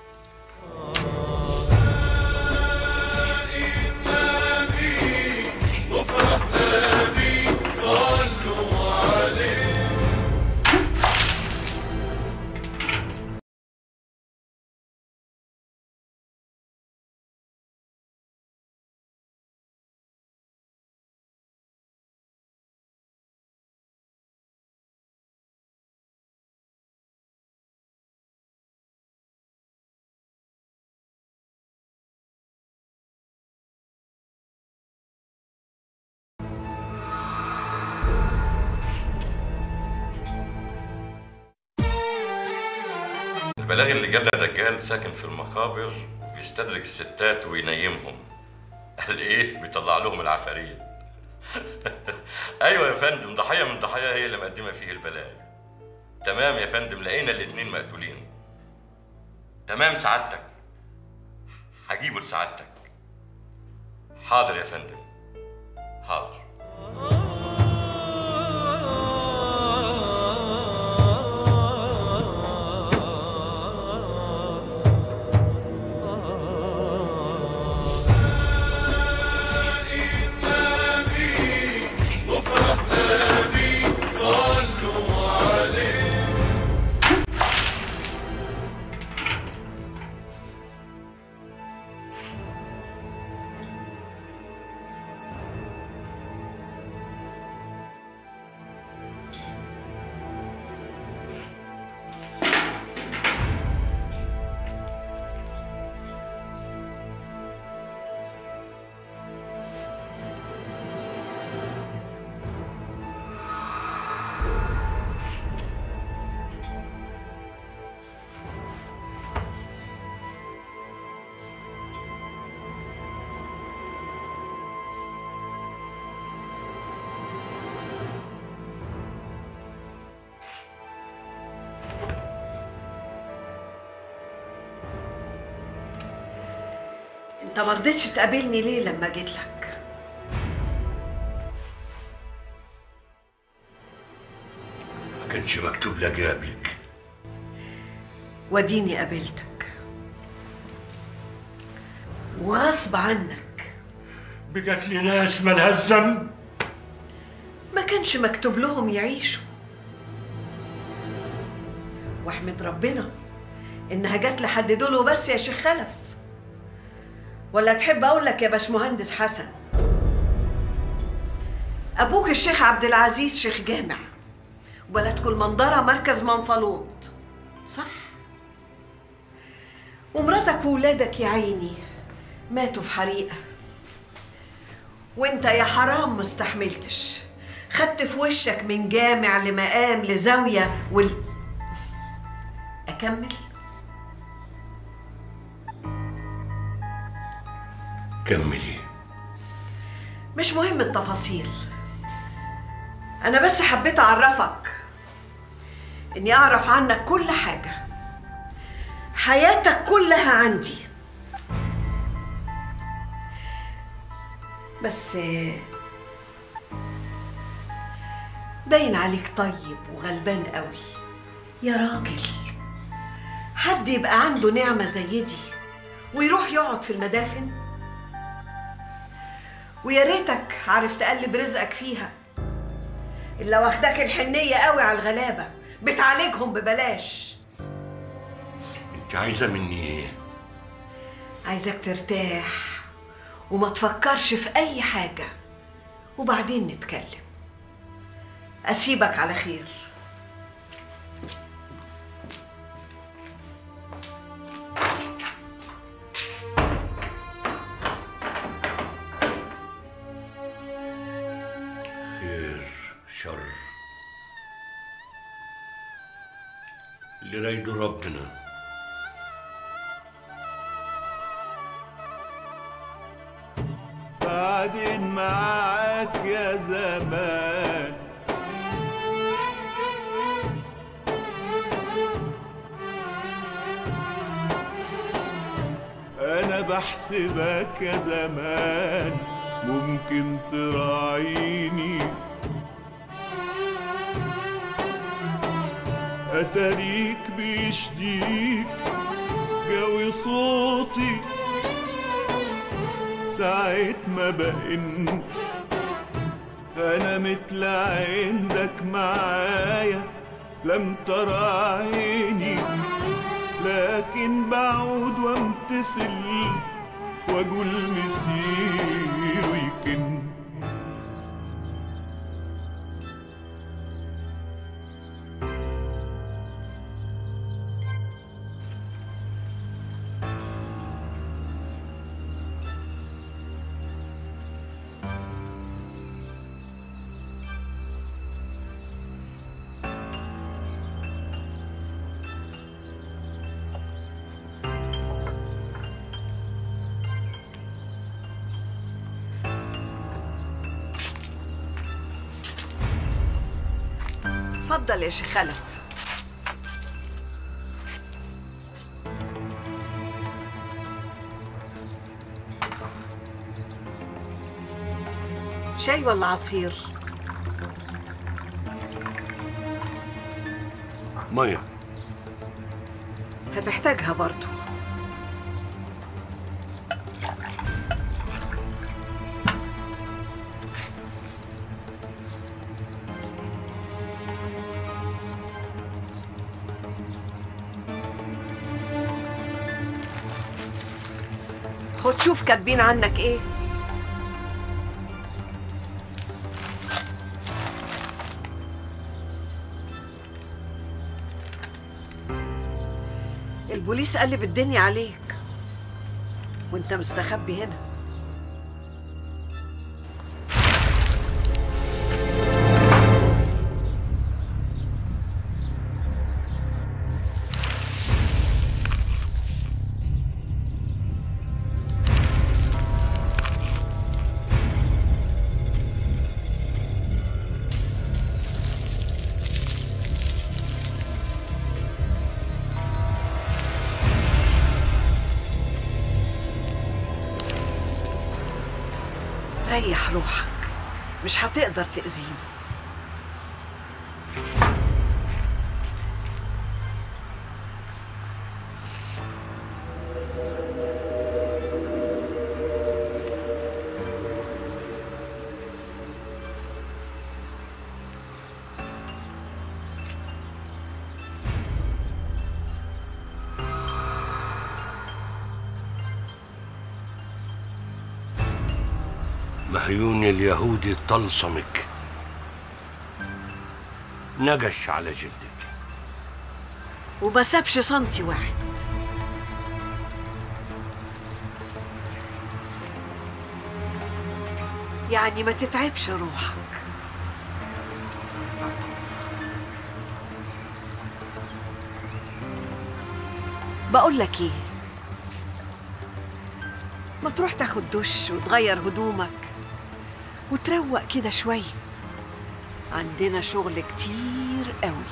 صلوا عليه البلاغ اللي جالنا دجال ساكن في المقابر بيستدرج الستات وينيمهم قال ايه بيطلع لهم العفاريت ايوه يا فندم ضحيه من ضحايا هي اللي مقدمه فيه البلاغ تمام يا فندم لقينا الاتنين مقتولين تمام سعادتك هجيبه لسعادتك حاضر يا فندم حاضر صلوا عليه انت ما رضيتش تقابلني ليه لما جيت لك ما كانش مكتوب لك قبلك وديني قابلتك وغصب عنك بقت لي ناس مالهاش ذنب ما كانش مكتوب لهم يعيشوا واحمد ربنا انها جت لحد دول وبس يا شيخ خلف ولا تحب اقول لك يا باشمهندس حسن ابوك الشيخ عبد العزيز شيخ جامع وبلدكم المنظره مركز منفلوط صح ومراتك وولادك يا عيني ماتوا في حريقه وانت يا حرام ما استحملتش خدت في وشك من جامع لمقام لزاوية وال أكمل؟ كملي مش مهم التفاصيل أنا بس حبيت أعرفك إني أعرف عنك كل حاجة حياتك كلها عندي بس باين عليك طيب وغلبان قوي يا راجل حد يبقى عنده نعمة زي دي ويروح يقعد في المدافن ويا ريتك عارف تقلب رزقك فيها إلا واخداك الحنية قوي على الغلابة بتعالجهم ببلاش انت عايزه مني ايه عايزك ترتاح وما تفكرش في أي حاجة وبعدين نتكلم أسيبك على خير خير شر اللي رايده ربنا بعدين معاك يا زمان انا بحسبك يا زمان ممكن تراعيني اتاريك بيشديك جوي صوتي ساعة ما بقن أنا مثل عندك معايا لم ترى عيني لكن بعود وامتثل واقول مسير ويكن اتفضل يا شيخ خلف شاي ولا عصير ميه هتحتاجها برضو خد شوف كاتبين عنك ايه البوليس قلب الدنيا عليك وانت مستخبي هنا ريح روحك مش هتقدر تأذيني مهيون اليهودي طلسمك نجش على جلدك وما سابش سنتي واحد يعني ما تتعبش روحك بقول لك ايه ما تروح تاخد دش وتغير هدومك وتروق كده شويه عندنا شغل كتير قوي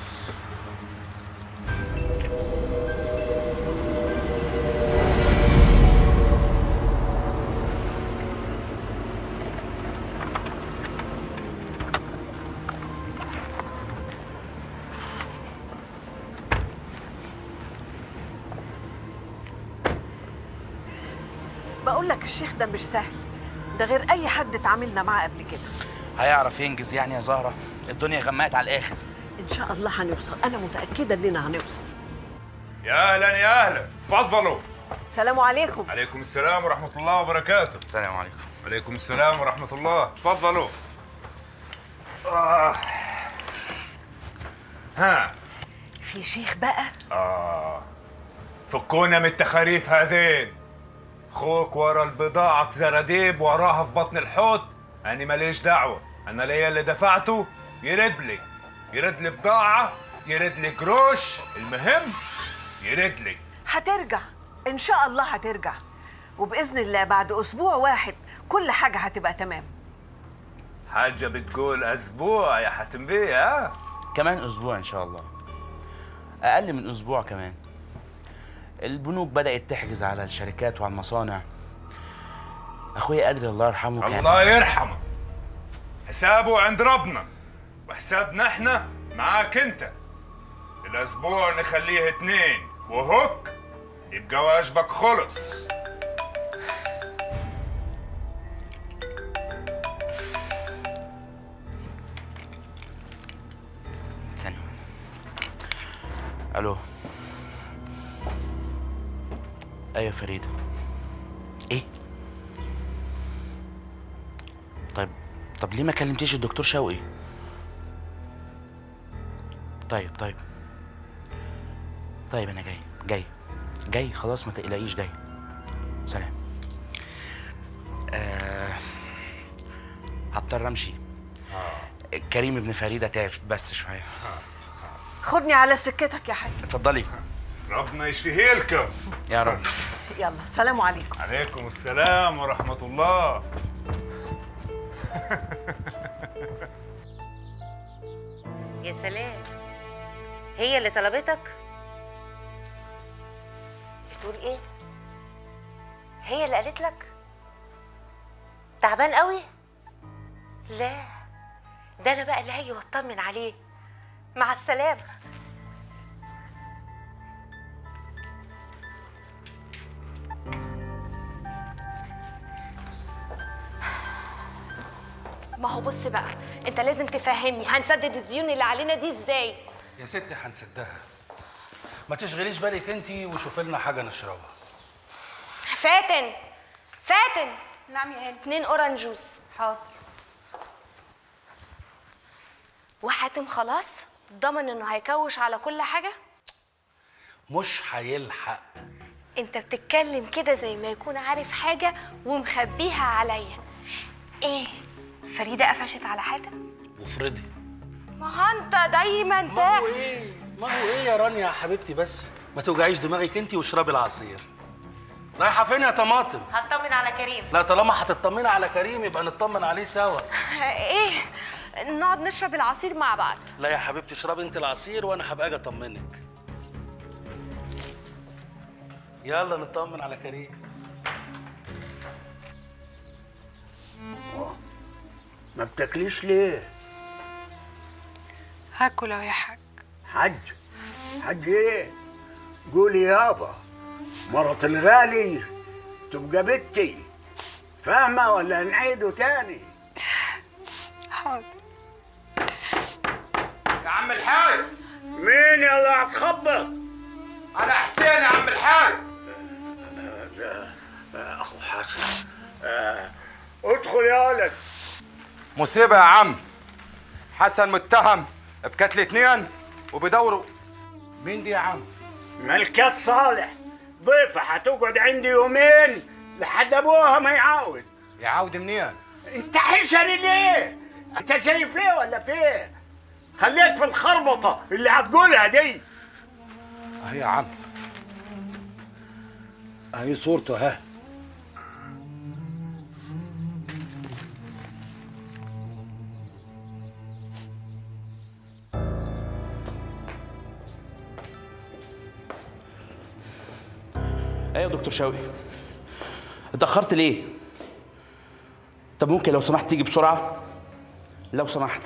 بقول لك الشيخ ده مش سهل ده غير اي حد اتعاملنا معاه قبل كده هيعرف ينجز يعني يا زهره الدنيا غمقت على الاخر ان شاء الله هنوصل انا متاكده اننا هنوصل يا اهلا يا اهلا اتفضلوا السلام عليكم عليكم السلام ورحمه الله وبركاته السلام عليكم عليكم السلام ورحمه الله اتفضلوا آه. ها في شيخ بقى اه فكونا من التخاريف هذين اخوك ورا البضاعة في زراديب وراها في بطن الحوت أنا ماليش دعوة أنا ليا اللي دفعته يرد لي يرد لي بضاعة يرد لي قروش المهم يرد لي هترجع ان شاء الله هترجع وباذن الله بعد اسبوع واحد كل حاجه هتبقى تمام حاجة بتقول أسبوع يا حاتم بيه ها كمان اسبوع ان شاء الله اقل من اسبوع كمان البنوك بدات تحجز على الشركات وعلى المصانع اخويا قادر الله يرحمه كان الله يرحمه حسابه عند ربنا وحسابنا احنا معاك انت الاسبوع نخليه اتنين وهوك يبقى واجبك خلص ثانية الو ايوه فريدة ايه طيب طب ليه ما كلمتيش الدكتور شوقي طيب طيب طيب انا جاي جاي جاي خلاص ما تقلقيش جاي سلام آه هضطر امشي كريم ابن فريدة تعب بس شوية خدني على سكتك يا حاج اتفضلي ربنا يشفيه لكم يا رب يلا سلام عليكم عليكم السلام ورحمة الله يا سلام هي اللي طلبتك بتقول ايه هي اللي قالت لك تعبان قوي لا ده انا بقى اللي هاجي واطمن عليه مع السلامه ما هو بص بقى انت لازم تفهمني هنسدد الديون اللي علينا دي ازاي يا ستي هنسدها ما تشغليش بالك انت وشوفي لنا حاجه نشربها فاتن فاتن نعم يا هاني اتنين اورنج جوس حاضر وحاتم خلاص ضمن انه هيكوش على كل حاجه مش هيلحق انت بتتكلم كده زي ما يكون عارف حاجه ومخبيها عليا ايه فريده قفشت على حاتم وفرضي ما هو انت دايما ما هو ايه ما هو ايه يا رانيا يا حبيبتي بس ما توجعيش دماغك انت واشربي العصير رايحه فين يا طماطم هطمن على كريم لا طالما هتطمني على كريم يبقى نطمن عليه سوا ايه نقعد نشرب العصير مع بعض لا يا حبيبتي اشربي انت العصير وانا هبقى اجي اطمنك يلا نطمن على كريم ما بتاكليش ليه؟ هاكل اهو يا حاج حج حج ايه؟ قولي يابا مرة الغالي تبقى بنتي فاهمة ولا نعيده تاني؟ حاضر يا عم الحاج مين يلا هتخبط؟ انا حسين يا عم الحاج ده اخو حسن آه، ادخل يا ولد مصيبة يا عم حسن متهم بقتل اتنين وبيدوروا مين دي يا عم؟ ملكة صالح ضيفة هتقعد عندي يومين لحد ابوها ما يعاود يعاود منين؟ انت حشري ليه؟ انت شايف ليه ولا فيه؟ خليك في الخربطة اللي هتقولها دي اهي يا عم اهي صورته ها ايه يا دكتور شوقي اتاخرت ليه طب ممكن لو سمحت تيجي بسرعه لو سمحت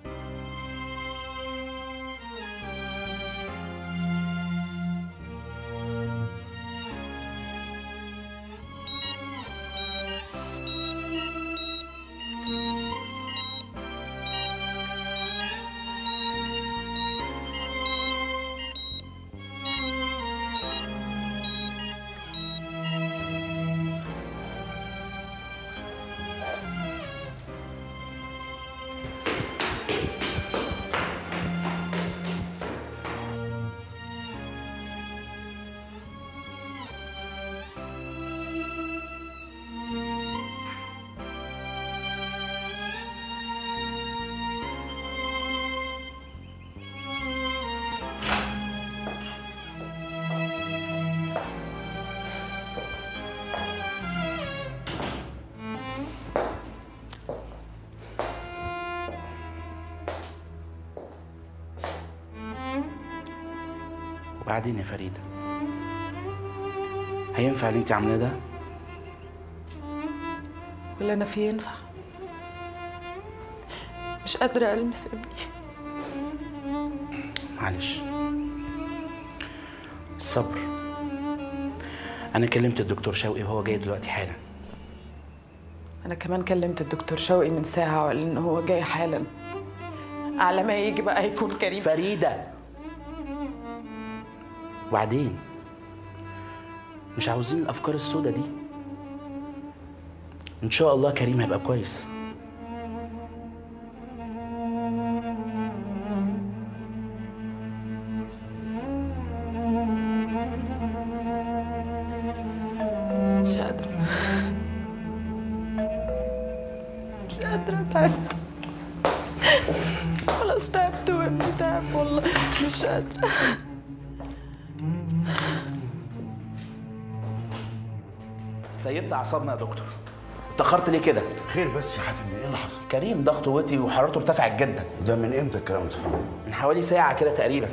وبعدين يا فريده هينفع اللي انت عاملاه ده واللي انا فيه ينفع مش قادره المس ابني معلش الصبر انا كلمت الدكتور شوقي وهو جاي دلوقتي حالا انا كمان كلمت الدكتور شوقي من ساعه وقال ان هو جاي حالا على ما يجي بقى هيكون كريم فريده وبعدين مش عاوزين الافكار السوداء دي ان شاء الله كريم هيبقى كويس مش قادره مش قادره تعبت خلاص تعبت وابني تعب والله مش قادره سيبت اعصابنا يا دكتور اتاخرت ليه كده خير بس يا حاتم ايه اللي حصل كريم ضغطه وطي وحرارته ارتفعت جدا ده من امتى الكلام ده من حوالي ساعه كده تقريبا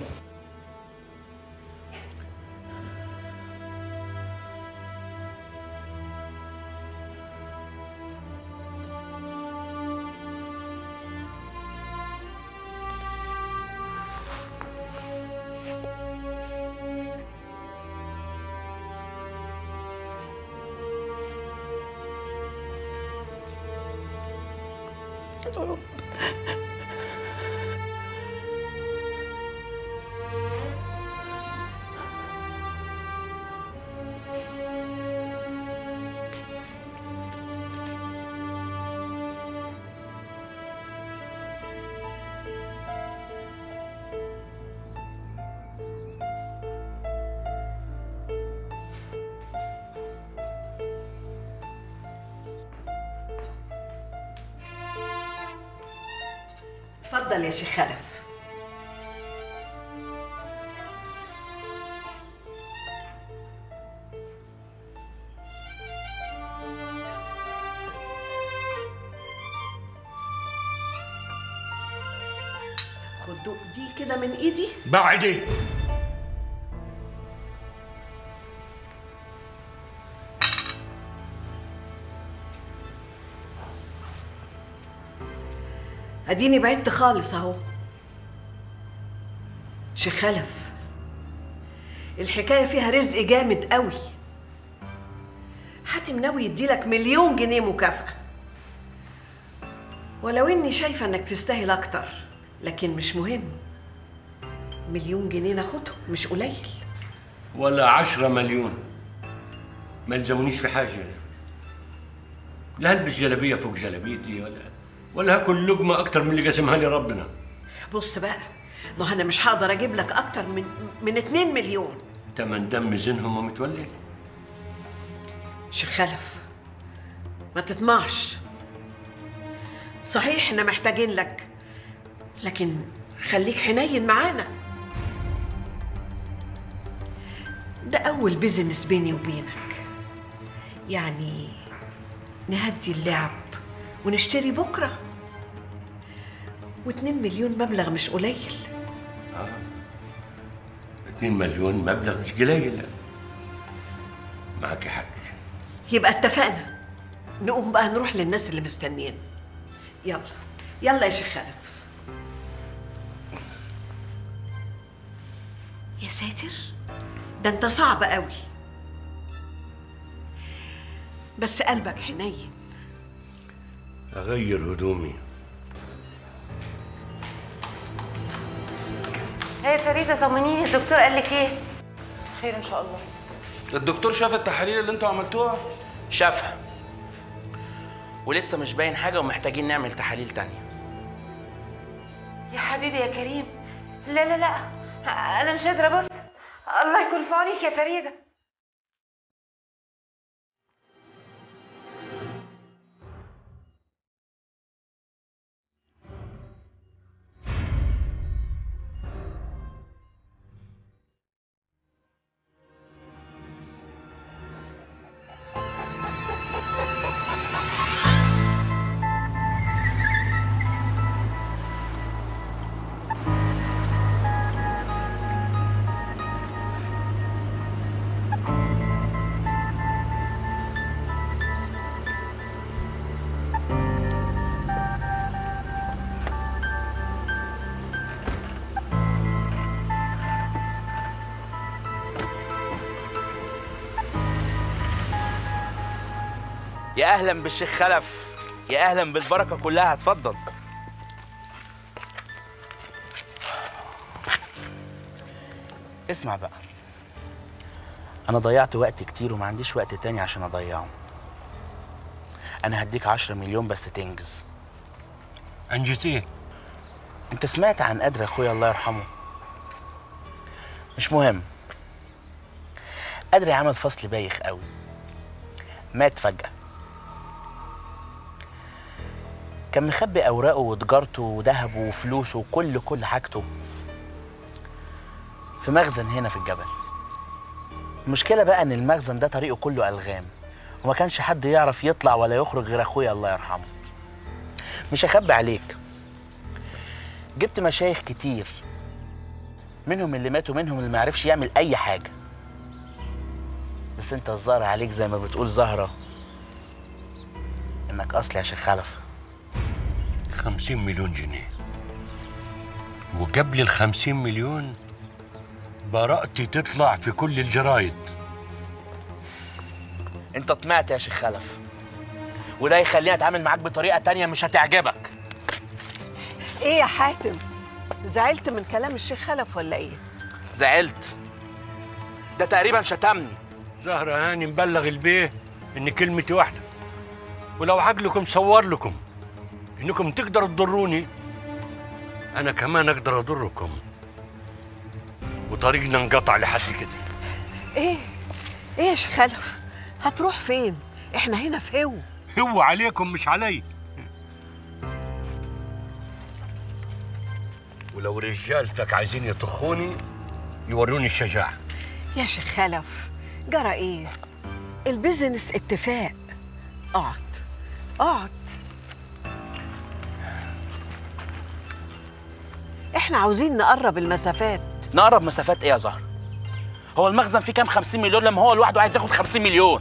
يا رب اتفضل يا شيخ خلف خد دوق دي كده من ايدي بعدي اديني بعدت خالص اهو شيخ خلف الحكايه فيها رزق جامد قوي حاتم ناوي يديلك مليون جنيه مكافاه ولو اني شايفه انك تستاهل اكتر لكن مش مهم مليون جنيه ناخدهم مش قليل ولا عشرة مليون ما يلزمونيش في حاجة لا هلبس جلابية فوق جلابيتي ولا ولا هاكل لقمة أكتر من اللي قسمها لي ربنا بص بقى ما انا مش هقدر اجيب لك اكتر من من 2 مليون تمن دم زينهم ومتولي شيخ خلف ما تطمعش صحيح احنا محتاجين لك لكن خليك حنين معانا ده اول بيزنس بيني وبينك يعني نهدي اللعب ونشتري بكرة واتنين مليون مبلغ مش قليل 2 مليون مبلغ مش قليل معك حق يبقى اتفقنا نقوم بقى نروح للناس اللي مستنيين يلا يلا يا شيخ خلف يا ساتر ده انت صعب قوي بس قلبك حنين اغير هدومي هي فريده طمنيني الدكتور قال لك ايه خير ان شاء الله الدكتور شاف التحاليل اللي انتوا عملتوها شافها ولسه مش باين حاجه ومحتاجين نعمل تحاليل تانية يا حبيبي يا كريم لا لا لا انا مش قادره ابص الله يكون في عونك يا فريده يا اهلا بالشيخ خلف يا اهلا بالبركه كلها اتفضل اسمع بقى انا ضيعت وقت كتير وما عنديش وقت تاني عشان اضيعه انا هديك عشرة مليون بس تنجز انجز ايه انت سمعت عن قدر اخويا الله يرحمه مش مهم قدري عمل فصل بايخ قوي مات فجأة كان مخبي أوراقه وتجارته وذهبه وفلوسه وكل كل حاجته في مخزن هنا في الجبل المشكلة بقى إن المخزن ده طريقه كله ألغام وما كانش حد يعرف يطلع ولا يخرج غير أخويا الله يرحمه مش هخبي عليك جبت مشايخ كتير منهم اللي ماتوا منهم اللي ما عرفش يعمل أي حاجة بس انت الظاهر عليك زي ما بتقول زهرة انك اصلي يا شيخ خلف 50 مليون جنيه وقبل ال 50 مليون براءتي تطلع في كل الجرايد انت طمعت يا شيخ خلف وده يخليني اتعامل معاك بطريقة تانية مش هتعجبك ايه يا حاتم زعلت من كلام الشيخ خلف ولا ايه زعلت ده تقريبا شتمني زهرة هاني مبلغ البيه ان كلمتي واحدة ولو عقلكم صور لكم انكم تقدروا تضروني انا كمان اقدر اضركم وطريقنا انقطع لحد كده ايه ايه يا شيخ خلف هتروح فين احنا هنا في هو هو عليكم مش علي ولو رجالتك عايزين يطخوني يوروني الشجاعة يا شيخ خلف جرى ايه البيزنس اتفاق اقعد اقعد احنا عاوزين نقرب المسافات نقرب مسافات ايه يا زهر هو المخزن فيه كام 50 مليون لما هو لوحده عايز ياخد 50 مليون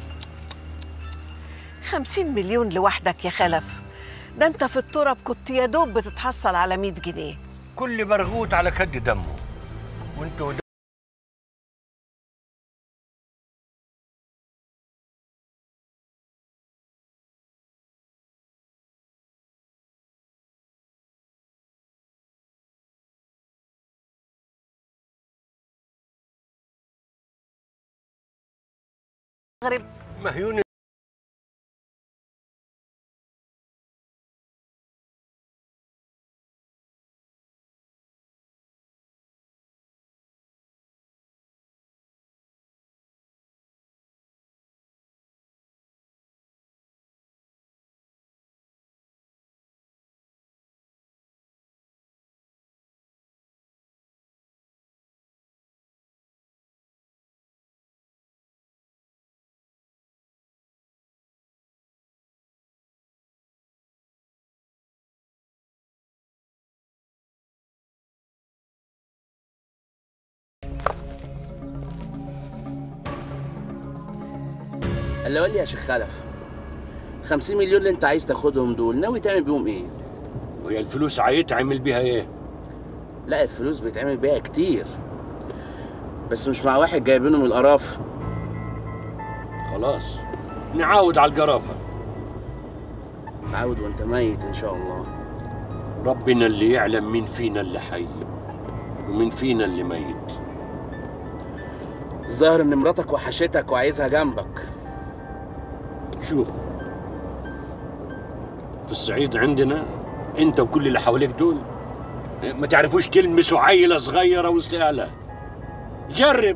خمسين مليون لوحدك يا خلف ده انت في التراب كنت يا دوب بتتحصل على 100 جنيه كل برغوت على كد دمه وانتوا غريب مهيون اللي قول لي يا شيخ خلف 50 مليون اللي انت عايز تاخدهم دول ناوي تعمل بيهم ايه؟ وهي الفلوس هيتعمل بيها ايه؟ لا الفلوس بيتعمل بيها كتير بس مش مع واحد جايبينه من القرافه خلاص نعاود على القرافه تعود وانت ميت ان شاء الله ربنا اللي يعلم مين فينا اللي حي ومين فينا اللي ميت الظاهر ان مراتك وحشتك وعايزها جنبك شوف في الصعيد عندنا انت وكل اللي حواليك دول ما تعرفوش تلمسوا عيله صغيره وسط اهلها جرب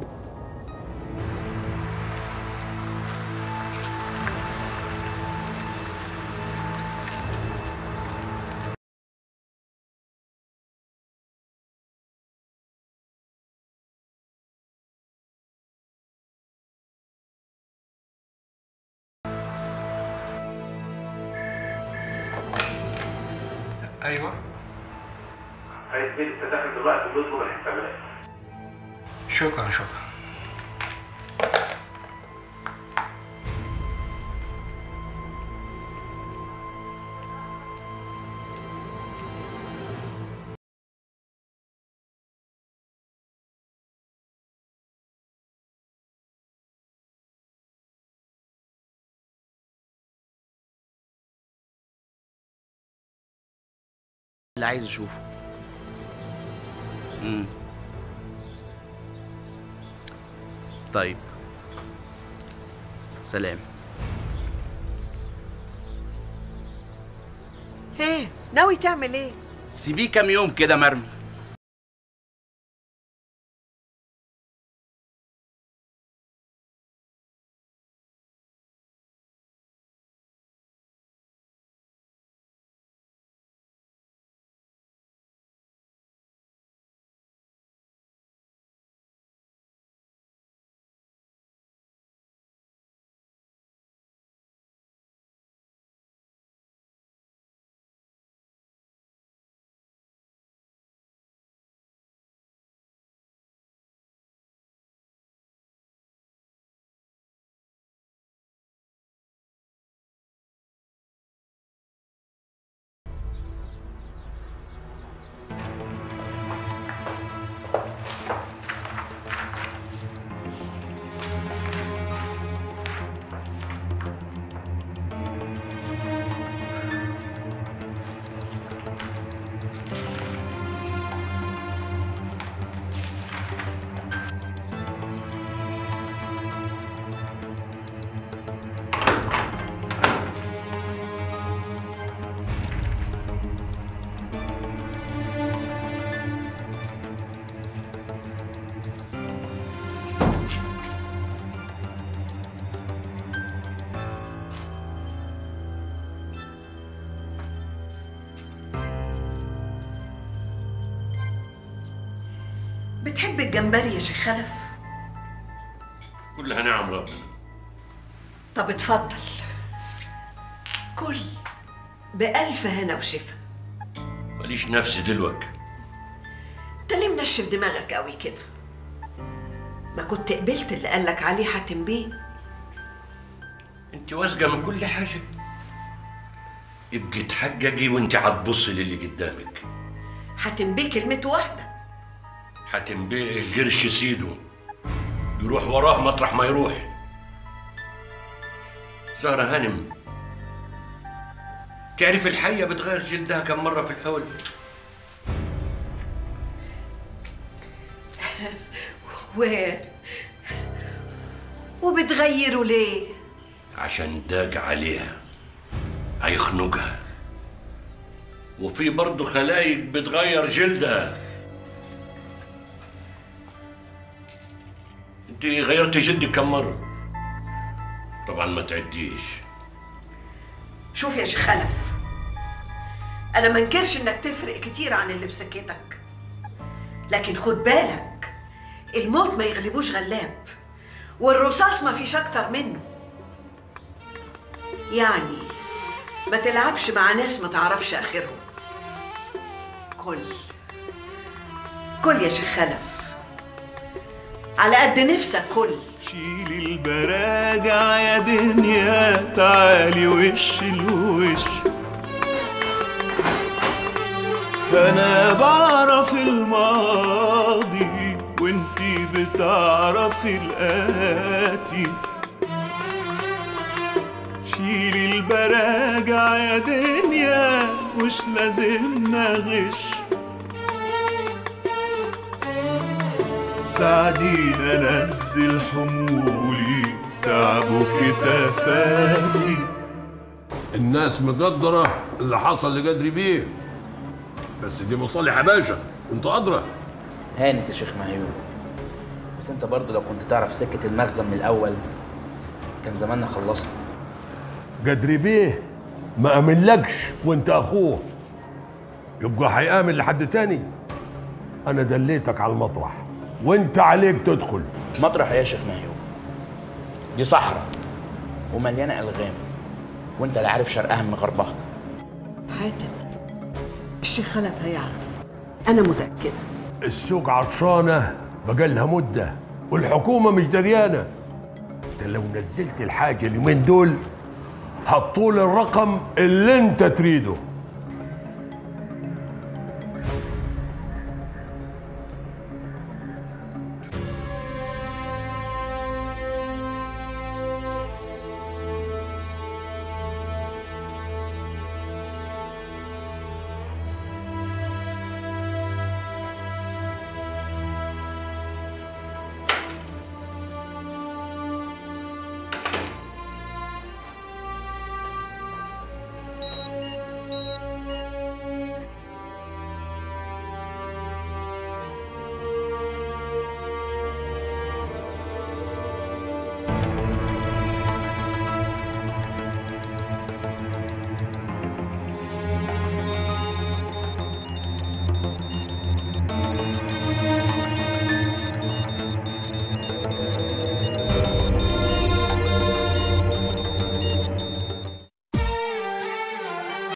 ايوه عايز بيه لسه داخل دلوقتي بيطلب الحسابات شكرا شكرا اللي عايز اشوفه امم طيب سلام ايه ناوي تعمل ايه سيبيه كام يوم كده مرمي بتحب الجمبري يا شيخ خلف كلها نعم ربنا طب اتفضل كل بألف هنا وشفا ماليش نفسي دلوقتي انت ليه منشف دماغك قوي كده ما كنت قبلت اللي قالك عليه حاتم بيه انت واثقه من كل حاجه ابقي تحققي وانت هتبصي للي قدامك حاتم بيه كلمته واحدة حاتم بيه القرش سيده يروح وراه مطرح ما يروح زهرة هانم تعرف الحية بتغير جلدها كم مرة في الحول و وبتغيروا ليه عشان داق عليها هيخنقها وفي برضه خلايق بتغير جلدها انت غيرت جلدك كم مرة طبعا ما تعديش شوف يا شيخ خلف انا ما انكرش انك تفرق كتير عن اللي في سكتك لكن خد بالك الموت ما يغلبوش غلاب والرصاص ما فيش اكتر منه يعني ما تلعبش مع ناس ما تعرفش اخرهم كل كل يا شيخ خلف على قد نفسك كل شيل البراجع يا دنيا تعالي وش الوش انا بعرف الماضي وانتي بتعرفي الاتي شيل البراجع يا دنيا مش لازم نغش ساعدينا انزل حمولي تعبوا كتافاتي الناس مقدرة اللي حصل لقدري بيه بس دي مصالح يا باشا انت أدرى هانت يا شيخ مهيون بس انت برضه لو كنت تعرف سكة المخزن من الأول كان زماننا خلصنا قدري بيه ما أمنلكش وانت أخوه يبقى هيآمن لحد تاني أنا دليتك على المطرح وانت عليك تدخل مطرح ايه يا شيخ مهيون دي صحراء ومليانة ألغام وانت لا عارف شرقها من غربها حاتم الشيخ خلف هيعرف انا متاكده السوق عطشانة بقالها مدة والحكومة مش دريانة انت لو نزلت الحاجة اليومين دول هتطول الرقم اللي انت تريده